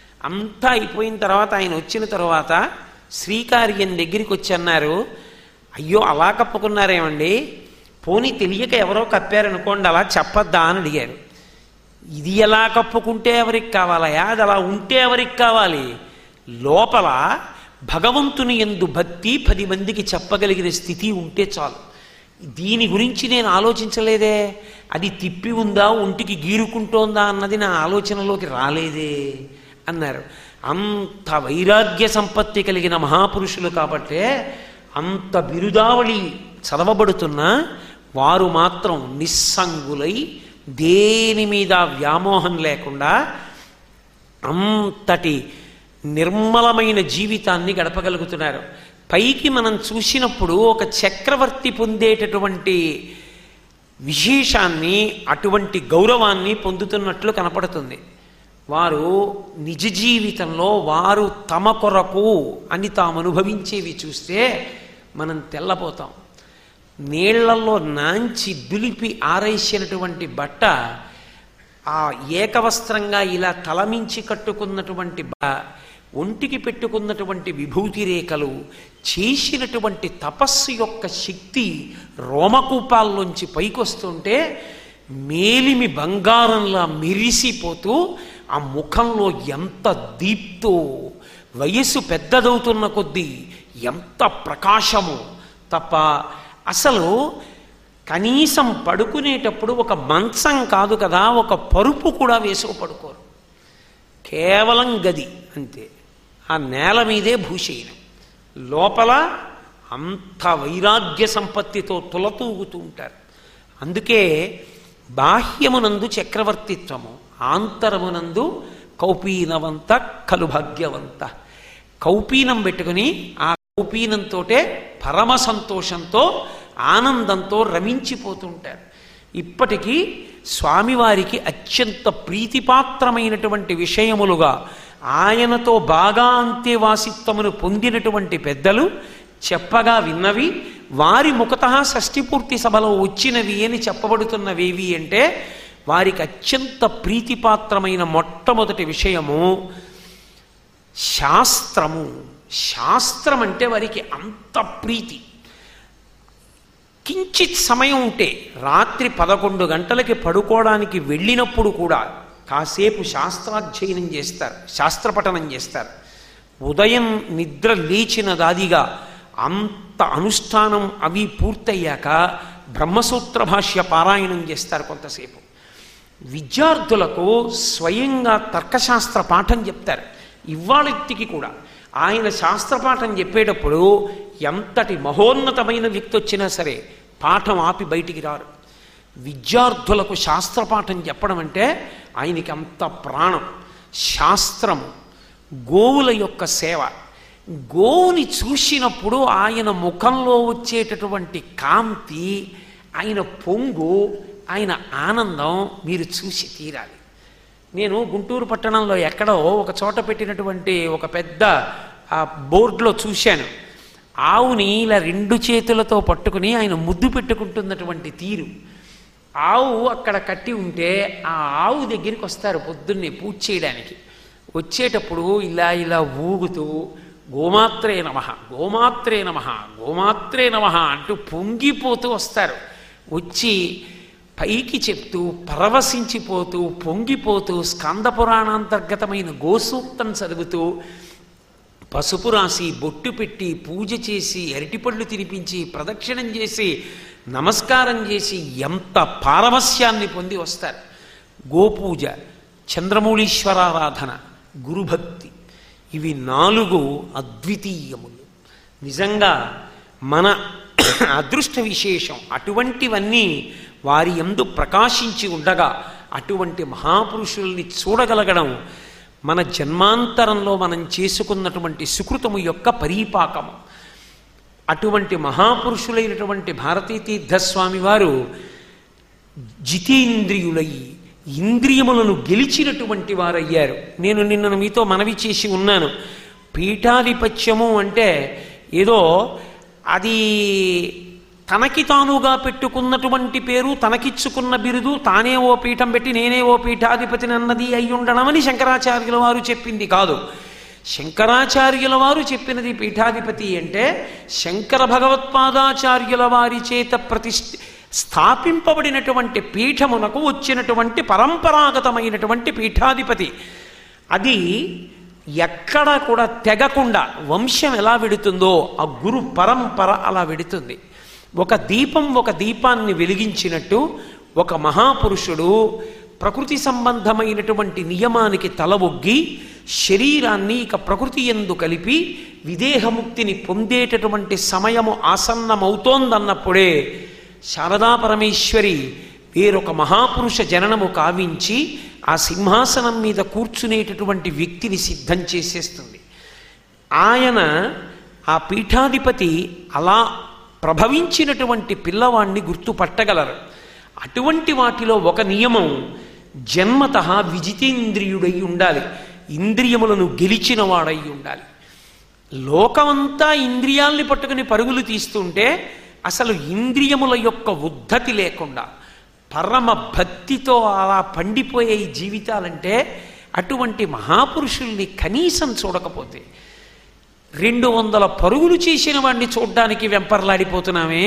అంతా అయిపోయిన తర్వాత ఆయన వచ్చిన తర్వాత శ్రీకార్యం దగ్గరికి వచ్చి అన్నారు అయ్యో అలా కప్పుకున్నారేమండి పోనీ తెలియక ఎవరో కప్పారనుకోండి అలా చెప్పొద్దా అని అడిగారు ఇది ఎలా కప్పుకుంటే ఎవరికి కావాలయా అది అలా ఉంటే ఎవరికి కావాలి లోపల భగవంతుని ఎందు భక్తి పది మందికి చెప్పగలిగిన స్థితి ఉంటే చాలు దీని గురించి నేను ఆలోచించలేదే అది తిప్పి ఉందా ఒంటికి గీరుకుంటోందా అన్నది నా ఆలోచనలోకి రాలేదే అన్నారు అంత వైరాగ్య సంపత్తి కలిగిన మహాపురుషులు కాబట్టే అంత బిరుదావళి చదవబడుతున్నా వారు మాత్రం నిస్సంగులై దేని మీద వ్యామోహం లేకుండా అంతటి నిర్మలమైన జీవితాన్ని గడపగలుగుతున్నారు పైకి మనం చూసినప్పుడు ఒక చక్రవర్తి పొందేటటువంటి విశేషాన్ని అటువంటి గౌరవాన్ని పొందుతున్నట్లు కనపడుతుంది వారు నిజ జీవితంలో వారు తమ కొరకు అని తాము అనుభవించేవి చూస్తే మనం తెల్లపోతాం నీళ్లలో నాంచి దులిపి ఆరేసినటువంటి బట్ట ఆ ఏకవస్త్రంగా ఇలా తలమించి కట్టుకున్నటువంటి బ ఒంటికి పెట్టుకున్నటువంటి విభూతి రేఖలు చేసినటువంటి తపస్సు యొక్క శక్తి రోమకూపాల్లోంచి పైకొస్తుంటే మేలిమి బంగారంలా మెరిసిపోతూ ఆ ముఖంలో ఎంత దీప్తో వయస్సు పెద్దదవుతున్న కొద్దీ ఎంత ప్రకాశము తప్ప అసలు కనీసం పడుకునేటప్పుడు ఒక మంచం కాదు కదా ఒక పరుపు కూడా వేసుకు పడుకోరు కేవలం గది అంతే ఆ నేల మీదే భూషయనం లోపల అంత వైరాగ్య సంపత్తితో తులతూగుతూ ఉంటారు అందుకే బాహ్యమునందు చక్రవర్తిత్వము ఆంతరమునందు కౌపీనవంత కలు భాగ్యవంత కౌపీనం పెట్టుకుని ఆ కౌపీనంతో పరమ సంతోషంతో ఆనందంతో రమించిపోతుంటారు ఇప్పటికీ స్వామివారికి అత్యంత ప్రీతిపాత్రమైనటువంటి విషయములుగా ఆయనతో బాగా అంత్యవాసిత్వమును పొందినటువంటి పెద్దలు చెప్పగా విన్నవి వారి ముఖత షష్ఠిపూర్తి సభలో వచ్చినవి అని చెప్పబడుతున్నవేవి అంటే వారికి అత్యంత ప్రీతిపాత్రమైన మొట్టమొదటి విషయము శాస్త్రము శాస్త్రం అంటే వారికి అంత ప్రీతి కించిత్ సమయం ఉంటే రాత్రి పదకొండు గంటలకి పడుకోవడానికి వెళ్ళినప్పుడు కూడా కాసేపు శాస్త్రాధ్యయనం చేస్తారు శాస్త్రపఠనం చేస్తారు ఉదయం నిద్ర లేచిన దాదిగా అంత అనుష్ఠానం అవి పూర్తయ్యాక బ్రహ్మసూత్ర భాష్య పారాయణం చేస్తారు కొంతసేపు విద్యార్థులకు స్వయంగా తర్కశాస్త్ర పాఠం చెప్తారు ఇవాళకి కూడా ఆయన శాస్త్రపాఠం చెప్పేటప్పుడు ఎంతటి మహోన్నతమైన వ్యక్తి వచ్చినా సరే పాఠం ఆపి బయటికి రారు విద్యార్థులకు శాస్త్రపాఠం చెప్పడం అంటే ఆయనకి అంత ప్రాణం శాస్త్రము గోవుల యొక్క సేవ గోవుని చూసినప్పుడు ఆయన ముఖంలో వచ్చేటటువంటి కాంతి ఆయన పొంగు ఆయన ఆనందం మీరు చూసి తీరాలి నేను గుంటూరు పట్టణంలో ఎక్కడో ఒక చోట పెట్టినటువంటి ఒక పెద్ద ఆ బోర్డులో చూశాను ఆవుని ఇలా రెండు చేతులతో పట్టుకుని ఆయన ముద్దు పెట్టుకుంటున్నటువంటి తీరు ఆవు అక్కడ కట్టి ఉంటే ఆ ఆవు దగ్గరికి వస్తారు పొద్దున్నే పూజ చేయడానికి వచ్చేటప్పుడు ఇలా ఇలా ఊగుతూ గోమాత్రే నమ గోమాత్రే నమ గోమాత్రే నమ అంటూ పొంగిపోతూ వస్తారు వచ్చి పైకి చెప్తూ పరవశించిపోతూ పొంగిపోతూ స్కంద పురాణాంతర్గతమైన గోసూక్తం చదువుతూ పసుపు రాసి బొట్టు పెట్టి పూజ చేసి అరటిపళ్ళు తినిపించి ప్రదక్షిణం చేసి నమస్కారం చేసి ఎంత పారవస్యాన్ని పొంది వస్తారు గోపూజ చంద్రమౌళీశ్వరారాధన గురుభక్తి ఇవి నాలుగు అద్వితీయములు నిజంగా మన అదృష్ట విశేషం అటువంటివన్నీ వారి ఎందు ప్రకాశించి ఉండగా అటువంటి మహాపురుషుల్ని చూడగలగడం మన జన్మాంతరంలో మనం చేసుకున్నటువంటి సుకృతము యొక్క పరీపాకము అటువంటి మహాపురుషులైనటువంటి భారతీ తీర్థస్వామి వారు జితేంద్రియులై ఇంద్రియములను గెలిచినటువంటి వారయ్యారు నేను నిన్న మీతో మనవి చేసి ఉన్నాను పీఠాధిపత్యము అంటే ఏదో అది తనకి తానుగా పెట్టుకున్నటువంటి పేరు తనకిచ్చుకున్న బిరుదు తానే ఓ పీఠం పెట్టి నేనే ఓ పీఠాధిపతిని అన్నది అయి ఉండడమని శంకరాచార్యుల వారు చెప్పింది కాదు శంకరాచార్యుల వారు చెప్పినది పీఠాధిపతి అంటే శంకర భగవత్పాదాచార్యుల వారి చేత ప్రతిష్ఠ స్థాపింపబడినటువంటి పీఠమునకు వచ్చినటువంటి పరంపరాగతమైనటువంటి పీఠాధిపతి అది ఎక్కడ కూడా తెగకుండా వంశం ఎలా వెడుతుందో ఆ గురు పరంపర అలా వెడుతుంది ఒక దీపం ఒక దీపాన్ని వెలిగించినట్టు ఒక మహాపురుషుడు ప్రకృతి సంబంధమైనటువంటి నియమానికి తల ఒగ్గి శరీరాన్ని ఇక ప్రకృతి ఎందు కలిపి విదేహముక్తిని పొందేటటువంటి సమయము ఆసన్నమవుతోందన్నప్పుడే శారదా పరమేశ్వరి వేరొక మహాపురుష జననము కావించి ఆ సింహాసనం మీద కూర్చునేటటువంటి వ్యక్తిని సిద్ధం చేసేస్తుంది ఆయన ఆ పీఠాధిపతి అలా ప్రభవించినటువంటి పిల్లవాణ్ణి గుర్తుపట్టగలరు అటువంటి వాటిలో ఒక నియమం జన్మత విజితేంద్రియుడై ఉండాలి ఇంద్రియములను గెలిచిన వాడై ఉండాలి లోకమంతా ఇంద్రియాల్ని పట్టుకుని పరుగులు తీస్తుంటే అసలు ఇంద్రియముల యొక్క ఉద్ధతి లేకుండా పరమ భక్తితో అలా పండిపోయే ఈ జీవితాలంటే అటువంటి మహాపురుషుల్ని కనీసం చూడకపోతే రెండు వందల పరుగులు చేసిన వాడిని చూడ్డానికి వెంపర్లాడిపోతున్నామే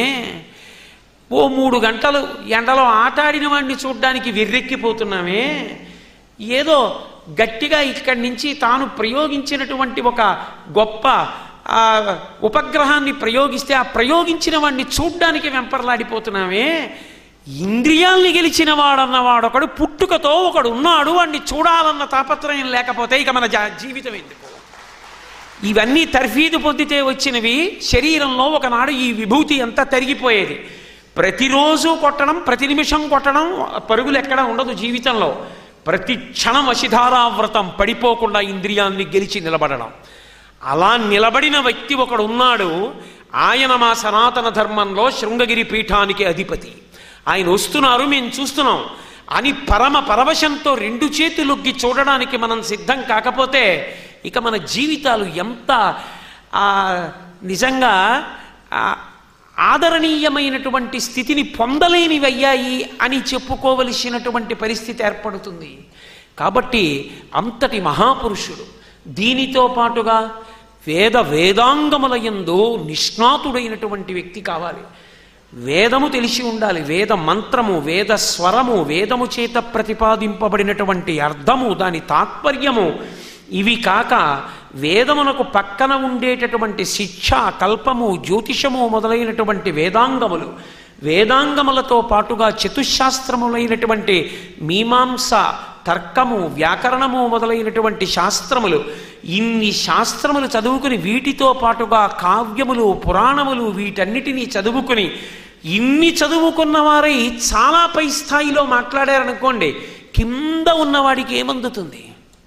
ఓ మూడు గంటలు ఎండలో ఆటాడిన వాడిని చూడ్డానికి వెర్రెక్కిపోతున్నామే ఏదో గట్టిగా ఇక్కడి నుంచి తాను ప్రయోగించినటువంటి ఒక గొప్ప ఆ, ఉపగ్రహాన్ని ప్రయోగిస్తే ఆ ప్రయోగించిన వాడిని చూడ్డానికి వెంపర్లాడిపోతున్నామే ఇంద్రియాల్ని గెలిచిన వాడన్న వాడొకడు పుట్టుకతో ఒకడు ఉన్నాడు వాడిని చూడాలన్న తాపత్రయం లేకపోతే ఇక మన జా- జీవితం ఎందుకు ఇవన్నీ తర్ఫీదు పొందితే వచ్చినవి శరీరంలో ఒకనాడు ఈ విభూతి అంతా తరిగిపోయేది ప్రతిరోజు కొట్టడం ప్రతి నిమిషం కొట్టడం పరుగులు ఎక్కడ ఉండదు జీవితంలో ప్రతి క్షణం అశిధారావ్రతం పడిపోకుండా ఇంద్రియాన్ని గెలిచి నిలబడడం అలా నిలబడిన వ్యక్తి ఒకడు ఉన్నాడు ఆయన మా సనాతన ధర్మంలో శృంగగిరి పీఠానికి అధిపతి ఆయన వస్తున్నారు మేము చూస్తున్నాం అని పరమ పరవశంతో రెండు చేతులొగ్గి చూడడానికి మనం సిద్ధం కాకపోతే ఇక మన జీవితాలు ఎంత ఆ, నిజంగా ఆ, ఆదరణీయమైనటువంటి స్థితిని పొందలేనివయ్యాయి అని చెప్పుకోవలసినటువంటి పరిస్థితి ఏర్పడుతుంది కాబట్టి అంతటి మహాపురుషుడు దీనితో పాటుగా వేద వేదాంగముల యందు నిష్ణాతుడైనటువంటి వ్యక్తి కావాలి వేదము తెలిసి ఉండాలి వేద మంత్రము వేద స్వరము వేదము చేత ప్రతిపాదింపబడినటువంటి అర్థము దాని తాత్పర్యము ఇవి కాక వేదమునకు పక్కన ఉండేటటువంటి శిక్ష కల్పము జ్యోతిషము మొదలైనటువంటి వేదాంగములు వేదాంగములతో పాటుగా చతుశాస్త్రములైనటువంటి మీమాంస తర్కము వ్యాకరణము మొదలైనటువంటి శాస్త్రములు ఇన్ని శాస్త్రములు చదువుకుని వీటితో పాటుగా కావ్యములు పురాణములు వీటన్నిటినీ చదువుకుని ఇన్ని చదువుకున్న వారై చాలా పై స్థాయిలో మాట్లాడారనుకోండి కింద ఉన్నవాడికి ఏమందుతుంది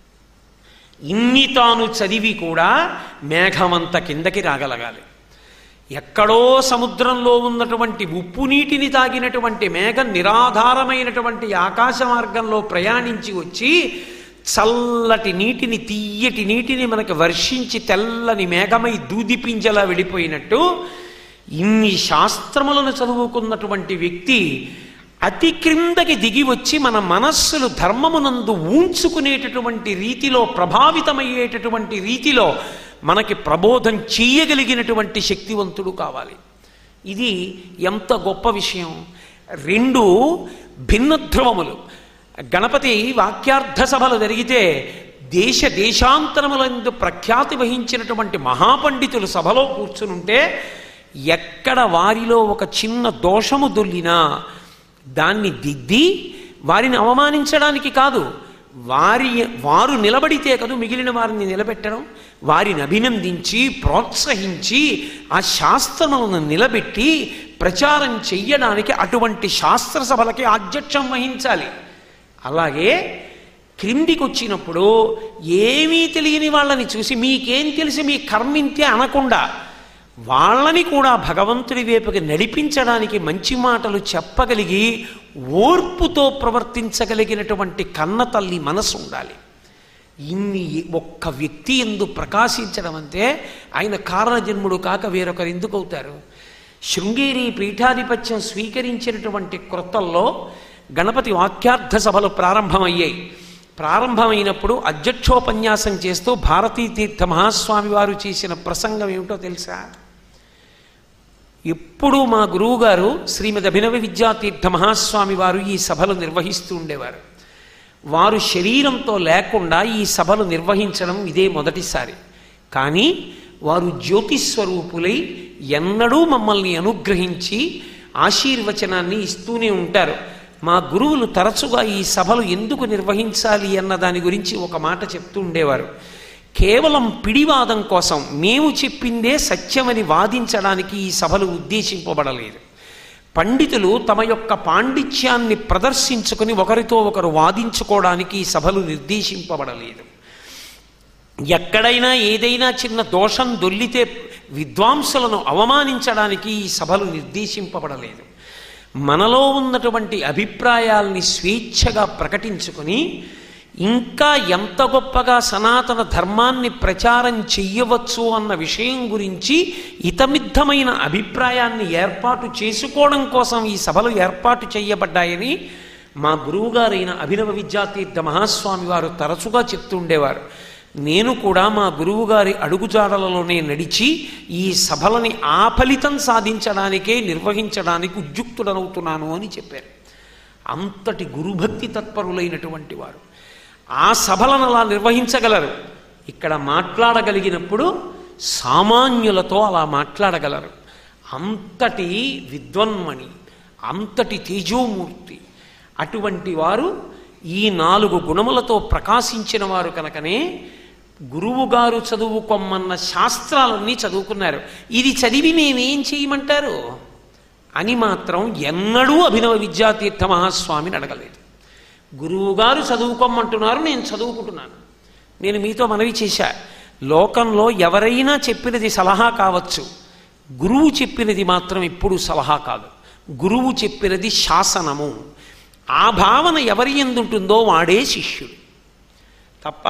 ఇన్ని తాను చదివి కూడా మేఘమంత కిందకి రాగలగాలి ఎక్కడో సముద్రంలో ఉన్నటువంటి ఉప్పు నీటిని తాగినటువంటి మేఘం నిరాధారమైనటువంటి ఆకాశ మార్గంలో ప్రయాణించి వచ్చి చల్లటి నీటిని తీయటి నీటిని మనకు వర్షించి తెల్లని మేఘమై దూదిపింజలా వెళ్ళిపోయినట్టు ఇన్ని శాస్త్రములను చదువుకున్నటువంటి వ్యక్తి అతి క్రిందకి దిగి వచ్చి మన మనస్సులు ధర్మమునందు ఊంచుకునేటటువంటి రీతిలో ప్రభావితమయ్యేటటువంటి రీతిలో మనకి ప్రబోధం చేయగలిగినటువంటి శక్తివంతుడు కావాలి ఇది ఎంత గొప్ప విషయం రెండు భిన్న ధ్రువములు గణపతి వాక్యార్థ సభలు జరిగితే దేశ దేశాంతరములందు ప్రఖ్యాతి వహించినటువంటి మహాపండితులు సభలో కూర్చునుంటే ఎక్కడ వారిలో ఒక చిన్న దోషము దొల్లినా దాన్ని దిద్ది వారిని అవమానించడానికి కాదు వారి వారు నిలబడితే కదూ మిగిలిన వారిని నిలబెట్టడం వారిని అభినందించి ప్రోత్సహించి ఆ శాస్త్రములను నిలబెట్టి ప్రచారం చెయ్యడానికి అటువంటి శాస్త్ర సభలకి ఆధ్యక్షం వహించాలి అలాగే క్రిందికి వచ్చినప్పుడు ఏమీ తెలియని వాళ్ళని చూసి మీకేం తెలిసి మీ కర్మింతే అనకుండా వాళ్ళని కూడా భగవంతుడి వైపుకి నడిపించడానికి మంచి మాటలు చెప్పగలిగి ఓర్పుతో ప్రవర్తించగలిగినటువంటి కన్న తల్లి మనసు ఉండాలి ఇన్ని ఒక్క వ్యక్తి ఎందు ప్రకాశించడం అంటే ఆయన కారణజన్ముడు కాక వేరొకరు ఎందుకు అవుతారు శృంగేరి పీఠాధిపత్యం స్వీకరించినటువంటి క్రొత్తల్లో గణపతి వాక్యార్థ సభలు ప్రారంభమయ్యాయి ప్రారంభమైనప్పుడు అధ్యక్షోపన్యాసం చేస్తూ భారతీ తీర్థ మహాస్వామి వారు చేసిన ప్రసంగం ఏమిటో తెలుసా ఎప్పుడూ మా గురువుగారు శ్రీమద్ అభినవ విద్యాతీర్థ మహాస్వామి వారు ఈ సభలు నిర్వహిస్తూ ఉండేవారు వారు శరీరంతో లేకుండా ఈ సభలు నిర్వహించడం ఇదే మొదటిసారి కానీ వారు జ్యోతిస్వరూపులై ఎన్నడూ మమ్మల్ని అనుగ్రహించి ఆశీర్వచనాన్ని ఇస్తూనే ఉంటారు మా గురువులు తరచుగా ఈ సభలు ఎందుకు నిర్వహించాలి అన్న దాని గురించి ఒక మాట చెప్తూ ఉండేవారు కేవలం పిడివాదం కోసం మేము చెప్పిందే సత్యమని వాదించడానికి ఈ సభలు ఉద్దేశింపబడలేదు పండితులు తమ యొక్క పాండిత్యాన్ని ప్రదర్శించుకుని ఒకరితో ఒకరు వాదించుకోవడానికి ఈ సభలు నిర్దేశింపబడలేదు ఎక్కడైనా ఏదైనా చిన్న దోషం దొల్లితే విద్వాంసులను అవమానించడానికి ఈ సభలు నిర్దేశింపబడలేదు మనలో ఉన్నటువంటి అభిప్రాయాల్ని స్వేచ్ఛగా ప్రకటించుకుని ఇంకా ఎంత గొప్పగా సనాతన ధర్మాన్ని ప్రచారం చెయ్యవచ్చు అన్న విషయం గురించి ఇతమిద్ధమైన అభిప్రాయాన్ని ఏర్పాటు చేసుకోవడం కోసం ఈ సభలు ఏర్పాటు చేయబడ్డాయని మా గురువుగారైన అభినవ విద్యాతీర్థ మహాస్వామి వారు తరచుగా చెప్తుండేవారు నేను కూడా మా గురువుగారి అడుగుజాడలలోనే నడిచి ఈ సభలని ఆ ఫలితం సాధించడానికే నిర్వహించడానికి ఉద్యుక్తుడనవుతున్నాను అని చెప్పారు అంతటి గురుభక్తి తత్పరులైనటువంటి వారు ఆ సభలను అలా నిర్వహించగలరు ఇక్కడ మాట్లాడగలిగినప్పుడు సామాన్యులతో అలా మాట్లాడగలరు అంతటి విద్వన్మణి అంతటి తేజోమూర్తి అటువంటి వారు ఈ నాలుగు గుణములతో ప్రకాశించిన వారు కనుకనే గురువుగారు చదువుకోమన్న శాస్త్రాలన్నీ చదువుకున్నారు ఇది చదివి మేమేం చేయమంటారు అని మాత్రం ఎన్నడూ అభినవ విద్యాతీర్థ మహాస్వామిని అడగలేదు గురువుగారు చదువుకోమంటున్నారు నేను చదువుకుంటున్నాను నేను మీతో మనవి చేశా లోకంలో ఎవరైనా చెప్పినది సలహా కావచ్చు గురువు చెప్పినది మాత్రం ఎప్పుడు సలహా కాదు గురువు చెప్పినది శాసనము ఆ భావన ఎవరి ఎందుంటుందో వాడే శిష్యుడు తప్ప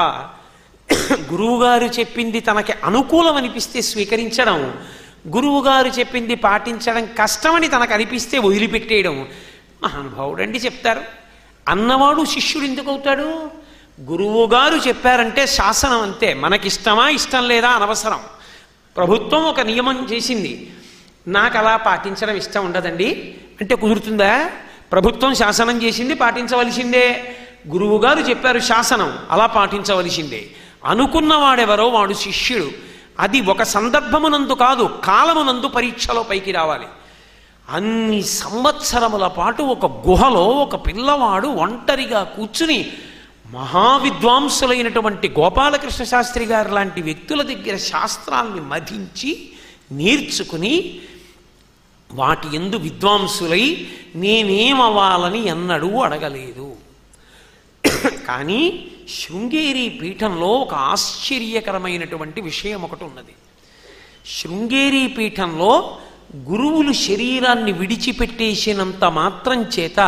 గురువుగారు చెప్పింది తనకి అనుకూలం అనిపిస్తే స్వీకరించడం గురువుగారు చెప్పింది పాటించడం కష్టమని తనకు అనిపిస్తే వదిలిపెట్టేయడం మహానుభావుడండి చెప్తారు అన్నవాడు శిష్యుడు ఎందుకు అవుతాడు గురువుగారు చెప్పారంటే శాసనం అంతే మనకిష్టమా ఇష్టం లేదా అనవసరం ప్రభుత్వం ఒక నియమం చేసింది నాకు అలా పాటించడం ఇష్టం ఉండదండి అంటే కుదురుతుందా ప్రభుత్వం శాసనం చేసింది పాటించవలసిందే గురువుగారు చెప్పారు శాసనం అలా పాటించవలసిందే అనుకున్నవాడెవరో వాడు శిష్యుడు అది ఒక సందర్భమునందు కాదు కాలమునందు పరీక్షలో పైకి రావాలి అన్ని సంవత్సరముల పాటు ఒక గుహలో ఒక పిల్లవాడు ఒంటరిగా కూర్చుని మహావిద్వాంసులైనటువంటి గోపాలకృష్ణ శాస్త్రి గారు లాంటి వ్యక్తుల దగ్గర శాస్త్రాల్ని మధించి నేర్చుకుని వాటి ఎందు విద్వాంసులై నేనేమవ్వాలని ఎన్నడూ అడగలేదు కానీ శృంగేరి పీఠంలో ఒక ఆశ్చర్యకరమైనటువంటి విషయం ఒకటి ఉన్నది శృంగేరి పీఠంలో గురువులు శరీరాన్ని విడిచిపెట్టేసినంత మాత్రం చేత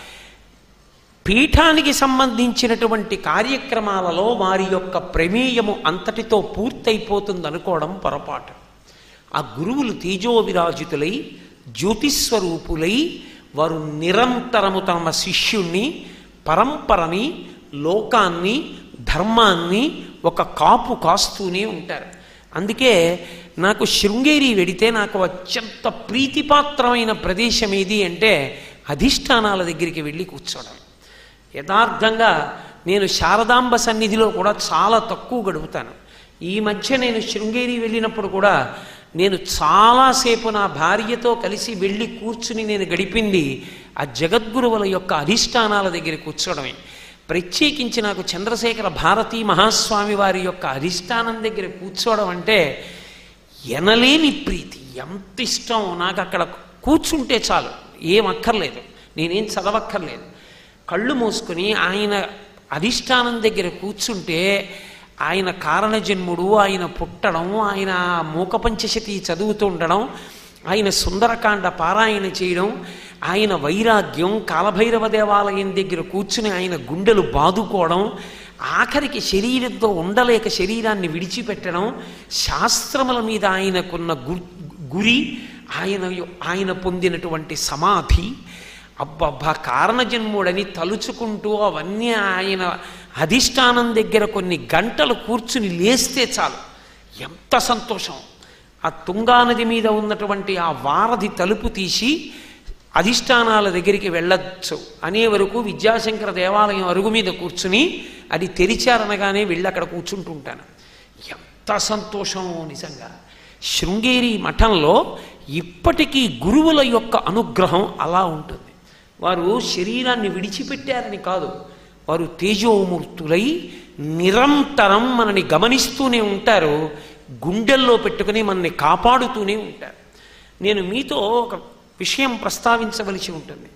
పీఠానికి సంబంధించినటువంటి కార్యక్రమాలలో వారి యొక్క ప్రమేయము అంతటితో పూర్తయిపోతుంది అనుకోవడం పొరపాటు ఆ గురువులు తేజోవిరాజితులై జ్యోతిస్వరూపులై వారు నిరంతరము తమ శిష్యుణ్ణి పరంపరని లోకాన్ని ధర్మాన్ని ఒక కాపు కాస్తూనే ఉంటారు అందుకే నాకు శృంగేరి వెడితే నాకు అత్యంత ప్రీతిపాత్రమైన ప్రదేశం ఏది అంటే అధిష్టానాల దగ్గరికి వెళ్ళి కూర్చోవడం యథార్థంగా నేను శారదాంబ సన్నిధిలో కూడా చాలా తక్కువ గడుపుతాను ఈ మధ్య నేను శృంగేరి వెళ్ళినప్పుడు కూడా నేను చాలాసేపు నా భార్యతో కలిసి వెళ్ళి కూర్చుని నేను గడిపింది ఆ జగద్గురువుల యొక్క అధిష్టానాల దగ్గర కూర్చోవడమే ప్రత్యేకించి నాకు చంద్రశేఖర భారతీ మహాస్వామి వారి యొక్క అధిష్టానం దగ్గర కూర్చోవడం అంటే ఎనలేని ప్రీతి ఎంత ఇష్టం నాకు అక్కడ కూర్చుంటే చాలు ఏం అక్కర్లేదు నేనేం చదవక్కర్లేదు కళ్ళు మూసుకుని ఆయన అధిష్టానం దగ్గర కూర్చుంటే ఆయన కారణజన్ముడు ఆయన పుట్టడం ఆయన మూకపంచశతి చదువుతూ ఉండడం ఆయన సుందరకాండ పారాయణ చేయడం ఆయన వైరాగ్యం కాలభైరవ దేవాలయం దగ్గర కూర్చుని ఆయన గుండెలు బాదుకోవడం ఆఖరికి శరీరంతో ఉండలేక శరీరాన్ని విడిచిపెట్టడం శాస్త్రముల మీద ఆయనకున్న గురి ఆయన ఆయన పొందినటువంటి సమాధి అబ్బబ్బా కారణజన్ముడని తలుచుకుంటూ అవన్నీ ఆయన అధిష్టానం దగ్గర కొన్ని గంటలు కూర్చుని లేస్తే చాలు ఎంత సంతోషం ఆ తుంగానది మీద ఉన్నటువంటి ఆ వారధి తలుపు తీసి అధిష్టానాల దగ్గరికి వెళ్ళొచ్చు అనే వరకు విద్యాశంకర దేవాలయం అరుగు మీద కూర్చుని అది తెరిచారనగానే వెళ్ళి అక్కడ కూర్చుంటుంటాను ఎంత సంతోషం నిజంగా శృంగేరి మఠంలో ఇప్పటికీ గురువుల యొక్క అనుగ్రహం అలా ఉంటుంది వారు శరీరాన్ని విడిచిపెట్టారని కాదు వారు తేజోమూర్తులై నిరంతరం మనని గమనిస్తూనే ఉంటారు గుండెల్లో పెట్టుకుని మనని కాపాడుతూనే ఉంటారు నేను మీతో ఒక విషయం ప్రస్తావించవలసి ఉంటుంది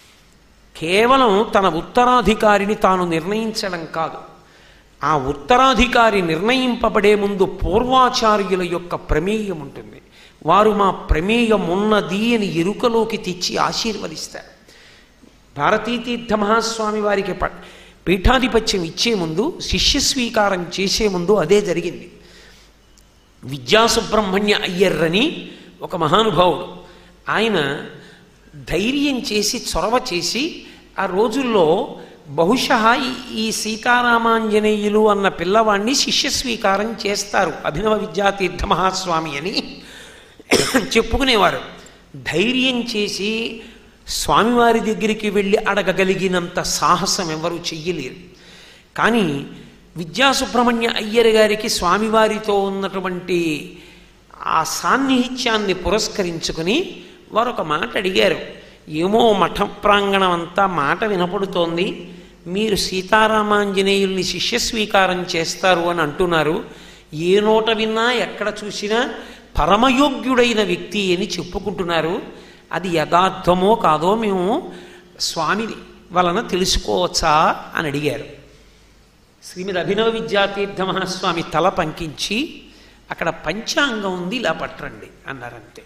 కేవలం తన ఉత్తరాధికారిని తాను నిర్ణయించడం కాదు ఆ ఉత్తరాధికారి నిర్ణయింపబడే ముందు పూర్వాచార్యుల యొక్క ప్రమేయం ఉంటుంది వారు మా ప్రమేయం ఉన్నది అని ఎరుకలోకి తెచ్చి ఆశీర్వదిస్తారు భారతీతీర్థ మహాస్వామి వారికి ప పీఠాధిపత్యం ఇచ్చే ముందు శిష్య స్వీకారం చేసే ముందు అదే జరిగింది విద్యాసుబ్రహ్మణ్య అయ్యర్రని ఒక మహానుభావుడు ఆయన ధైర్యం చేసి చొరవ చేసి ఆ రోజుల్లో బహుశా ఈ- ఈ సీతారామాంజనేయులు అన్న పిల్లవాడిని శిష్య స్వీకారం చేస్తారు అభినవ విద్యాతీర్థ మహాస్వామి అని చెప్పుకునేవారు ధైర్యం చేసి స్వామివారి దగ్గరికి వెళ్ళి అడగగలిగినంత సాహసం ఎవరు చెయ్యలేరు కానీ విద్యాసుబ్రహ్మణ్య అయ్యర్ గారికి స్వామివారితో ఉన్నటువంటి ఆ సాన్నిహిత్యాన్ని పురస్కరించుకుని వారు ఒక మాట అడిగారు ఏమో మఠ ప్రాంగణం అంతా మాట వినపడుతోంది మీరు సీతారామాంజనేయుల్ని శిష్య స్వీకారం చేస్తారు అని అంటున్నారు ఏ నోట విన్నా ఎక్కడ చూసినా పరమయోగ్యుడైన వ్యక్తి అని చెప్పుకుంటున్నారు అది యథార్థమో కాదో మేము స్వామి వలన తెలుసుకోవచ్చా అని అడిగారు శ్రీమద్ అభినవ విద్యాతీర్థ మహాస్వామి తల పంకించి అక్కడ పంచాంగం ఉంది ఇలా పట్టండి అన్నారంతే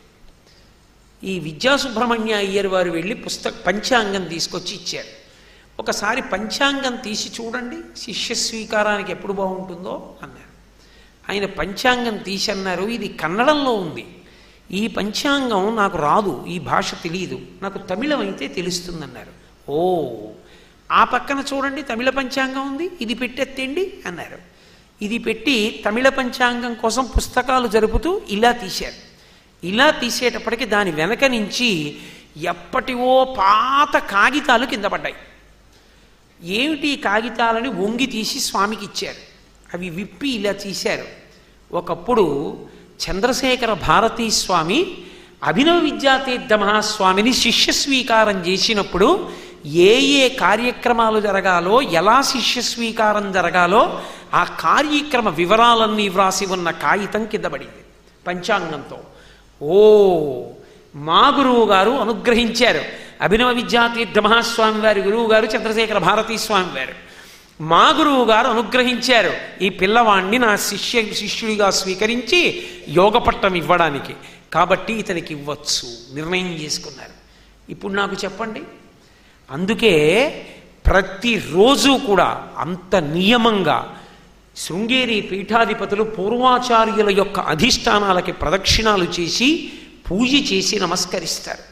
ఈ విద్యాసుబ్రహ్మణ్య అయ్యర్ వారు వెళ్ళి పుస్తక పంచాంగం తీసుకొచ్చి ఇచ్చారు ఒకసారి పంచాంగం తీసి చూడండి శిష్య స్వీకారానికి ఎప్పుడు బాగుంటుందో అన్నారు ఆయన పంచాంగం తీసి అన్నారు ఇది కన్నడంలో ఉంది ఈ పంచాంగం నాకు రాదు ఈ భాష తెలియదు నాకు తమిళం అయితే తెలుస్తుందన్నారు ఓ ఆ పక్కన చూడండి తమిళ పంచాంగం ఉంది ఇది పెట్టెత్తేండి అన్నారు ఇది పెట్టి తమిళ పంచాంగం కోసం పుస్తకాలు జరుపుతూ ఇలా తీశారు ఇలా తీసేటప్పటికి దాని వెనక నుంచి ఎప్పటివో పాత కాగితాలు కింద పడ్డాయి ఏమిటి ఈ కాగితాలని వంగి తీసి స్వామికి ఇచ్చారు అవి విప్పి ఇలా తీశారు ఒకప్పుడు చంద్రశేఖర భారతీ స్వామి అభినవ విద్యాతీర్థ మహాస్వామిని శిష్య స్వీకారం చేసినప్పుడు ఏ ఏ కార్యక్రమాలు జరగాలో ఎలా శిష్య స్వీకారం జరగాలో ఆ కార్యక్రమ వివరాలన్నీ వ్రాసి ఉన్న కాగితం కింద పడింది పంచాంగంతో ఓ మా గురువు గారు అనుగ్రహించారు అభినవ విద్యాతీర్థ మహాస్వామి వారి గురువు గారు చంద్రశేఖర భారతీ స్వామి వారు మా గురువు గారు అనుగ్రహించారు ఈ పిల్లవాణ్ణి నా శిష్య శిష్యుడిగా స్వీకరించి యోగ పట్టం ఇవ్వడానికి కాబట్టి ఇతనికి ఇవ్వచ్చు నిర్ణయం చేసుకున్నారు ఇప్పుడు నాకు చెప్పండి అందుకే ప్రతిరోజు కూడా అంత నియమంగా శృంగేరి పీఠాధిపతులు పూర్వాచార్యుల యొక్క అధిష్టానాలకి ప్రదక్షిణాలు చేసి పూజ చేసి నమస్కరిస్తారు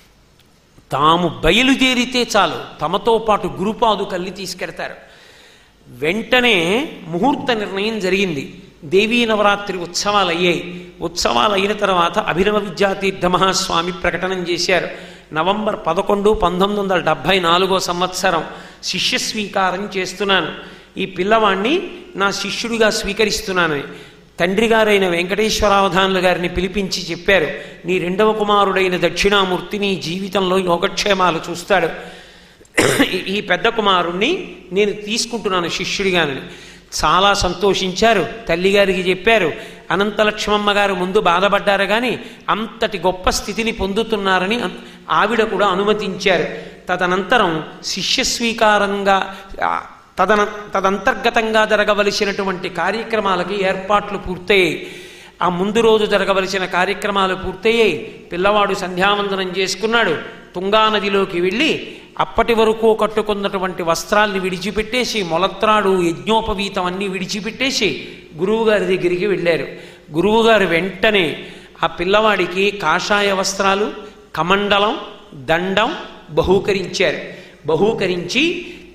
తాము బయలుదేరితే చాలు తమతో పాటు గురుపాదు కల్లి తీసుకెడతారు వెంటనే ముహూర్త నిర్ణయం జరిగింది దేవీ నవరాత్రి ఉత్సవాలు అయ్యాయి ఉత్సవాలు అయిన తర్వాత అభినవ విద్యాతీర్థ మహాస్వామి ప్రకటన చేశారు నవంబర్ పదకొండు పంతొమ్మిది వందల డెబ్భై నాలుగో సంవత్సరం శిష్య స్వీకారం చేస్తున్నాను ఈ పిల్లవాణ్ణి నా శిష్యుడిగా స్వీకరిస్తున్నానని తండ్రి గారైన వెంకటేశ్వరావధానులు గారిని పిలిపించి చెప్పారు నీ రెండవ కుమారుడైన దక్షిణామూర్తి నీ జీవితంలో యోగక్షేమాలు చూస్తాడు ఈ- ఈ పెద్ద కుమారుణ్ణి నేను తీసుకుంటున్నాను శిష్యుడిగానని చాలా సంతోషించారు తల్లిగారికి చెప్పారు అనంతలక్ష్మమ్మ గారు ముందు బాధపడ్డారు కానీ అంతటి గొప్ప స్థితిని పొందుతున్నారని అన్- ఆవిడ కూడా అనుమతించారు తదనంతరం శిష్య స్వీకారంగా ఆ, తదన తదంతర్గతంగా జరగవలసినటువంటి కార్యక్రమాలకి ఏర్పాట్లు పూర్తయ్యాయి ఆ ముందు రోజు జరగవలసిన కార్యక్రమాలు పూర్తయ్యాయి పిల్లవాడు సంధ్యావందనం చేసుకున్నాడు తుంగానదిలోకి వెళ్ళి అప్పటి వరకు కట్టుకున్నటువంటి వస్త్రాల్ని విడిచిపెట్టేసి మొలత్రాడు యజ్ఞోపవీతం అన్నీ విడిచిపెట్టేసి గురువుగారి దగ్గరికి వెళ్ళారు గురువుగారు వెంటనే ఆ పిల్లవాడికి కాషాయ వస్త్రాలు కమండలం దండం బహూకరించారు బహూకరించి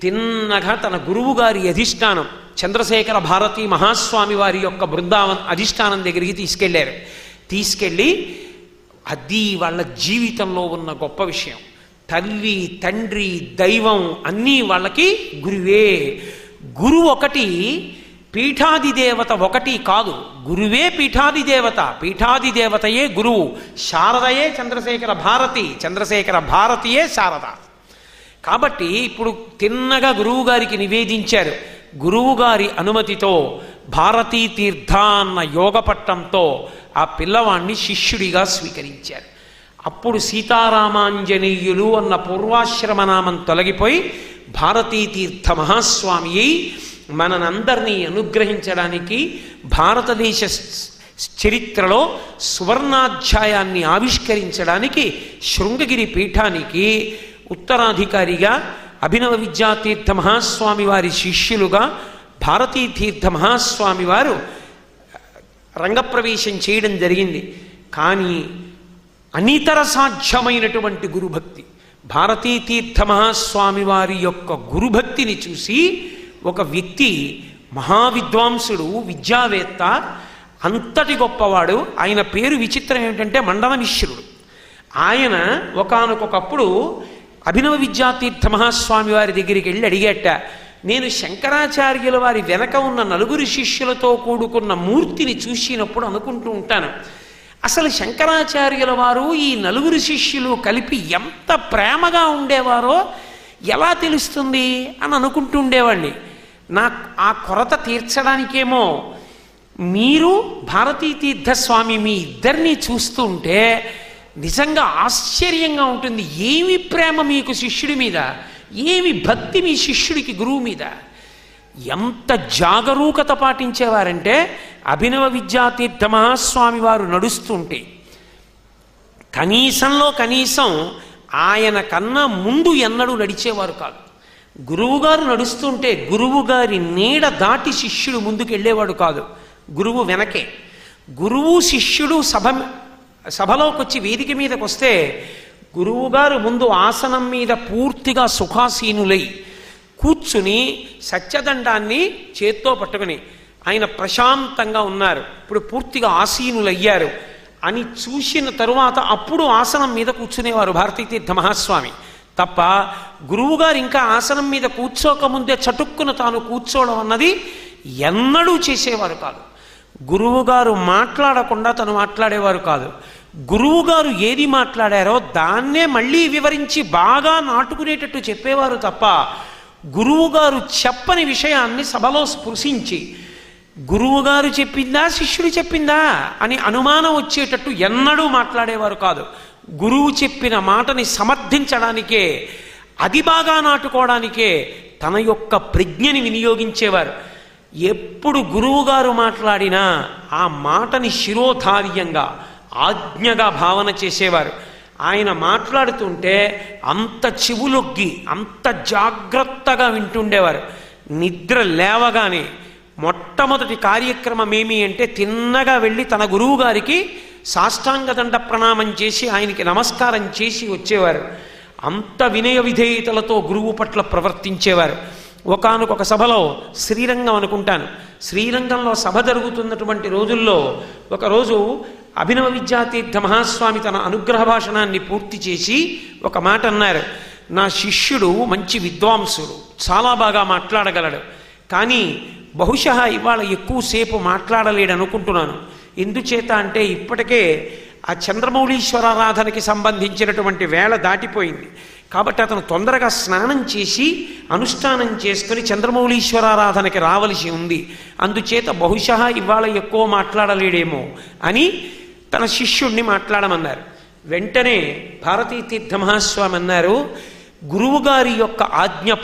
తిన్నగా తన గురువు గారి అధిష్టానం చంద్రశేఖర భారతి మహాస్వామి వారి యొక్క బృందావన్ అధిష్టానం దగ్గరికి తీసుకెళ్లారు తీసుకెళ్ళి అది వాళ్ళ జీవితంలో ఉన్న గొప్ప విషయం తల్లి తండ్రి దైవం అన్నీ వాళ్ళకి గురువే గురువు ఒకటి పీఠాది దేవత ఒకటి కాదు గురువే పీఠాది దేవత పీఠాది దేవతయే గురువు శారదయే చంద్రశేఖర భారతి చంద్రశేఖర భారతియే శారద కాబట్టి ఇప్పుడు తిన్నగా గురువుగారికి నివేదించారు గురువుగారి అనుమతితో భారతీ తీర్థ అన్న యోగ పట్టంతో ఆ పిల్లవాణ్ణి శిష్యుడిగా స్వీకరించారు అప్పుడు సీతారామాంజనేయులు అన్న పూర్వాశ్రమనామం తొలగిపోయి భారతీ తీర్థ మహాస్వామి అయి మనందరినీ అనుగ్రహించడానికి భారతదేశ చరిత్రలో సువర్ణాధ్యాయాన్ని ఆవిష్కరించడానికి శృంగగిరి పీఠానికి ఉత్తరాధికారిగా అభినవ విద్యాతీర్థ మహాస్వామి వారి శిష్యులుగా భారతీ తీర్థ మహాస్వామి వారు రంగప్రవేశం చేయడం జరిగింది కానీ అనితర సాధ్యమైనటువంటి గురుభక్తి భారతీ తీర్థ మహాస్వామి వారి యొక్క గురుభక్తిని చూసి ఒక వ్యక్తి మహావిద్వాంసుడు విద్యావేత్త అంతటి గొప్పవాడు ఆయన పేరు విచిత్రం ఏమిటంటే మండల మిశ్రుడు ఆయన ఒకానొకప్పుడు అభినవ విద్యాతీర్థ మహాస్వామి వారి దగ్గరికి వెళ్ళి అడిగేట నేను శంకరాచార్యుల వారి వెనక ఉన్న నలుగురు శిష్యులతో కూడుకున్న మూర్తిని చూసినప్పుడు అనుకుంటూ ఉంటాను అసలు శంకరాచార్యుల వారు ఈ నలుగురు శిష్యులు కలిపి ఎంత ప్రేమగా ఉండేవారో ఎలా తెలుస్తుంది అని అనుకుంటూ ఉండేవాడిని నా ఆ కొరత తీర్చడానికేమో మీరు భారతీ తీర్థస్వామి మీ ఇద్దరిని చూస్తుంటే నిజంగా ఆశ్చర్యంగా ఉంటుంది ఏమి ప్రేమ మీకు శిష్యుడి మీద ఏమి భక్తి మీ శిష్యుడికి గురువు మీద ఎంత జాగరూకత పాటించేవారంటే అభినవ విద్యాతీర్థ మహాస్వామి వారు నడుస్తుంటే కనీసంలో కనీసం ఆయన కన్నా ముందు ఎన్నడూ నడిచేవారు కాదు గురువుగారు నడుస్తుంటే గురువుగారి నీడ దాటి శిష్యుడు ముందుకు వెళ్ళేవాడు కాదు గురువు వెనకే గురువు శిష్యుడు సభ సభలోకి వచ్చి వేదిక మీదకి వస్తే గురువుగారు ముందు ఆసనం మీద పూర్తిగా సుఖాసీనులై కూర్చుని సత్యదండాన్ని చేత్తో పట్టుకుని ఆయన ప్రశాంతంగా ఉన్నారు ఇప్పుడు పూర్తిగా ఆసీనులయ్యారు అని చూసిన తరువాత అప్పుడు ఆసనం మీద కూర్చునేవారు భారతీతీర్థ మహాస్వామి తప్ప గురువుగారు ఇంకా ఆసనం మీద కూర్చోకముందే చటుక్కున తాను కూర్చోవడం అన్నది ఎన్నడూ చేసేవారు కాదు గురువుగారు మాట్లాడకుండా తను మాట్లాడేవారు కాదు గురువుగారు ఏది మాట్లాడారో దాన్నే మళ్ళీ వివరించి బాగా నాటుకునేటట్టు చెప్పేవారు తప్ప గురువుగారు చెప్పని విషయాన్ని సభలో స్పృశించి గురువుగారు చెప్పిందా శిష్యుడు చెప్పిందా అని అనుమానం వచ్చేటట్టు ఎన్నడూ మాట్లాడేవారు కాదు గురువు చెప్పిన మాటని సమర్థించడానికే అది బాగా నాటుకోవడానికే తన యొక్క ప్రజ్ఞని వినియోగించేవారు ఎప్పుడు గురువుగారు మాట్లాడినా ఆ మాటని శిరోధార్యంగా ఆజ్ఞగా భావన చేసేవారు ఆయన మాట్లాడుతుంటే అంత చెవులొగ్గి అంత జాగ్రత్తగా వింటుండేవారు నిద్ర లేవగానే మొట్టమొదటి కార్యక్రమం ఏమి అంటే తిన్నగా వెళ్ళి తన గురువు గారికి సాష్టాంగదండ ప్రణామం చేసి ఆయనకి నమస్కారం చేసి వచ్చేవారు అంత వినయ విధేయతలతో గురువు పట్ల ప్రవర్తించేవారు ఒకనొక సభలో శ్రీరంగం అనుకుంటాను శ్రీరంగంలో సభ జరుగుతున్నటువంటి రోజుల్లో ఒకరోజు అభినవ విద్యాతీర్థ మహాస్వామి తన అనుగ్రహ భాషణాన్ని పూర్తి చేసి ఒక మాట అన్నారు నా శిష్యుడు మంచి విద్వాంసుడు చాలా బాగా మాట్లాడగలడు కానీ బహుశా ఇవాళ ఎక్కువసేపు మాట్లాడలేడు అనుకుంటున్నాను ఎందుచేత అంటే ఇప్పటికే ఆ చంద్రమౌళీశ్వరారాధనకి సంబంధించినటువంటి వేళ దాటిపోయింది కాబట్టి అతను తొందరగా స్నానం చేసి అనుష్ఠానం చేసుకుని చంద్రమౌళీశ్వరారాధనకి రావలసి ఉంది అందుచేత బహుశా ఇవాళ ఎక్కువ మాట్లాడలేడేమో అని తన శిష్యుణ్ణి మాట్లాడమన్నారు వెంటనే భారతీ తీర్థ మహాస్వామి అన్నారు గురువుగారి యొక్క ఆజ్ఞ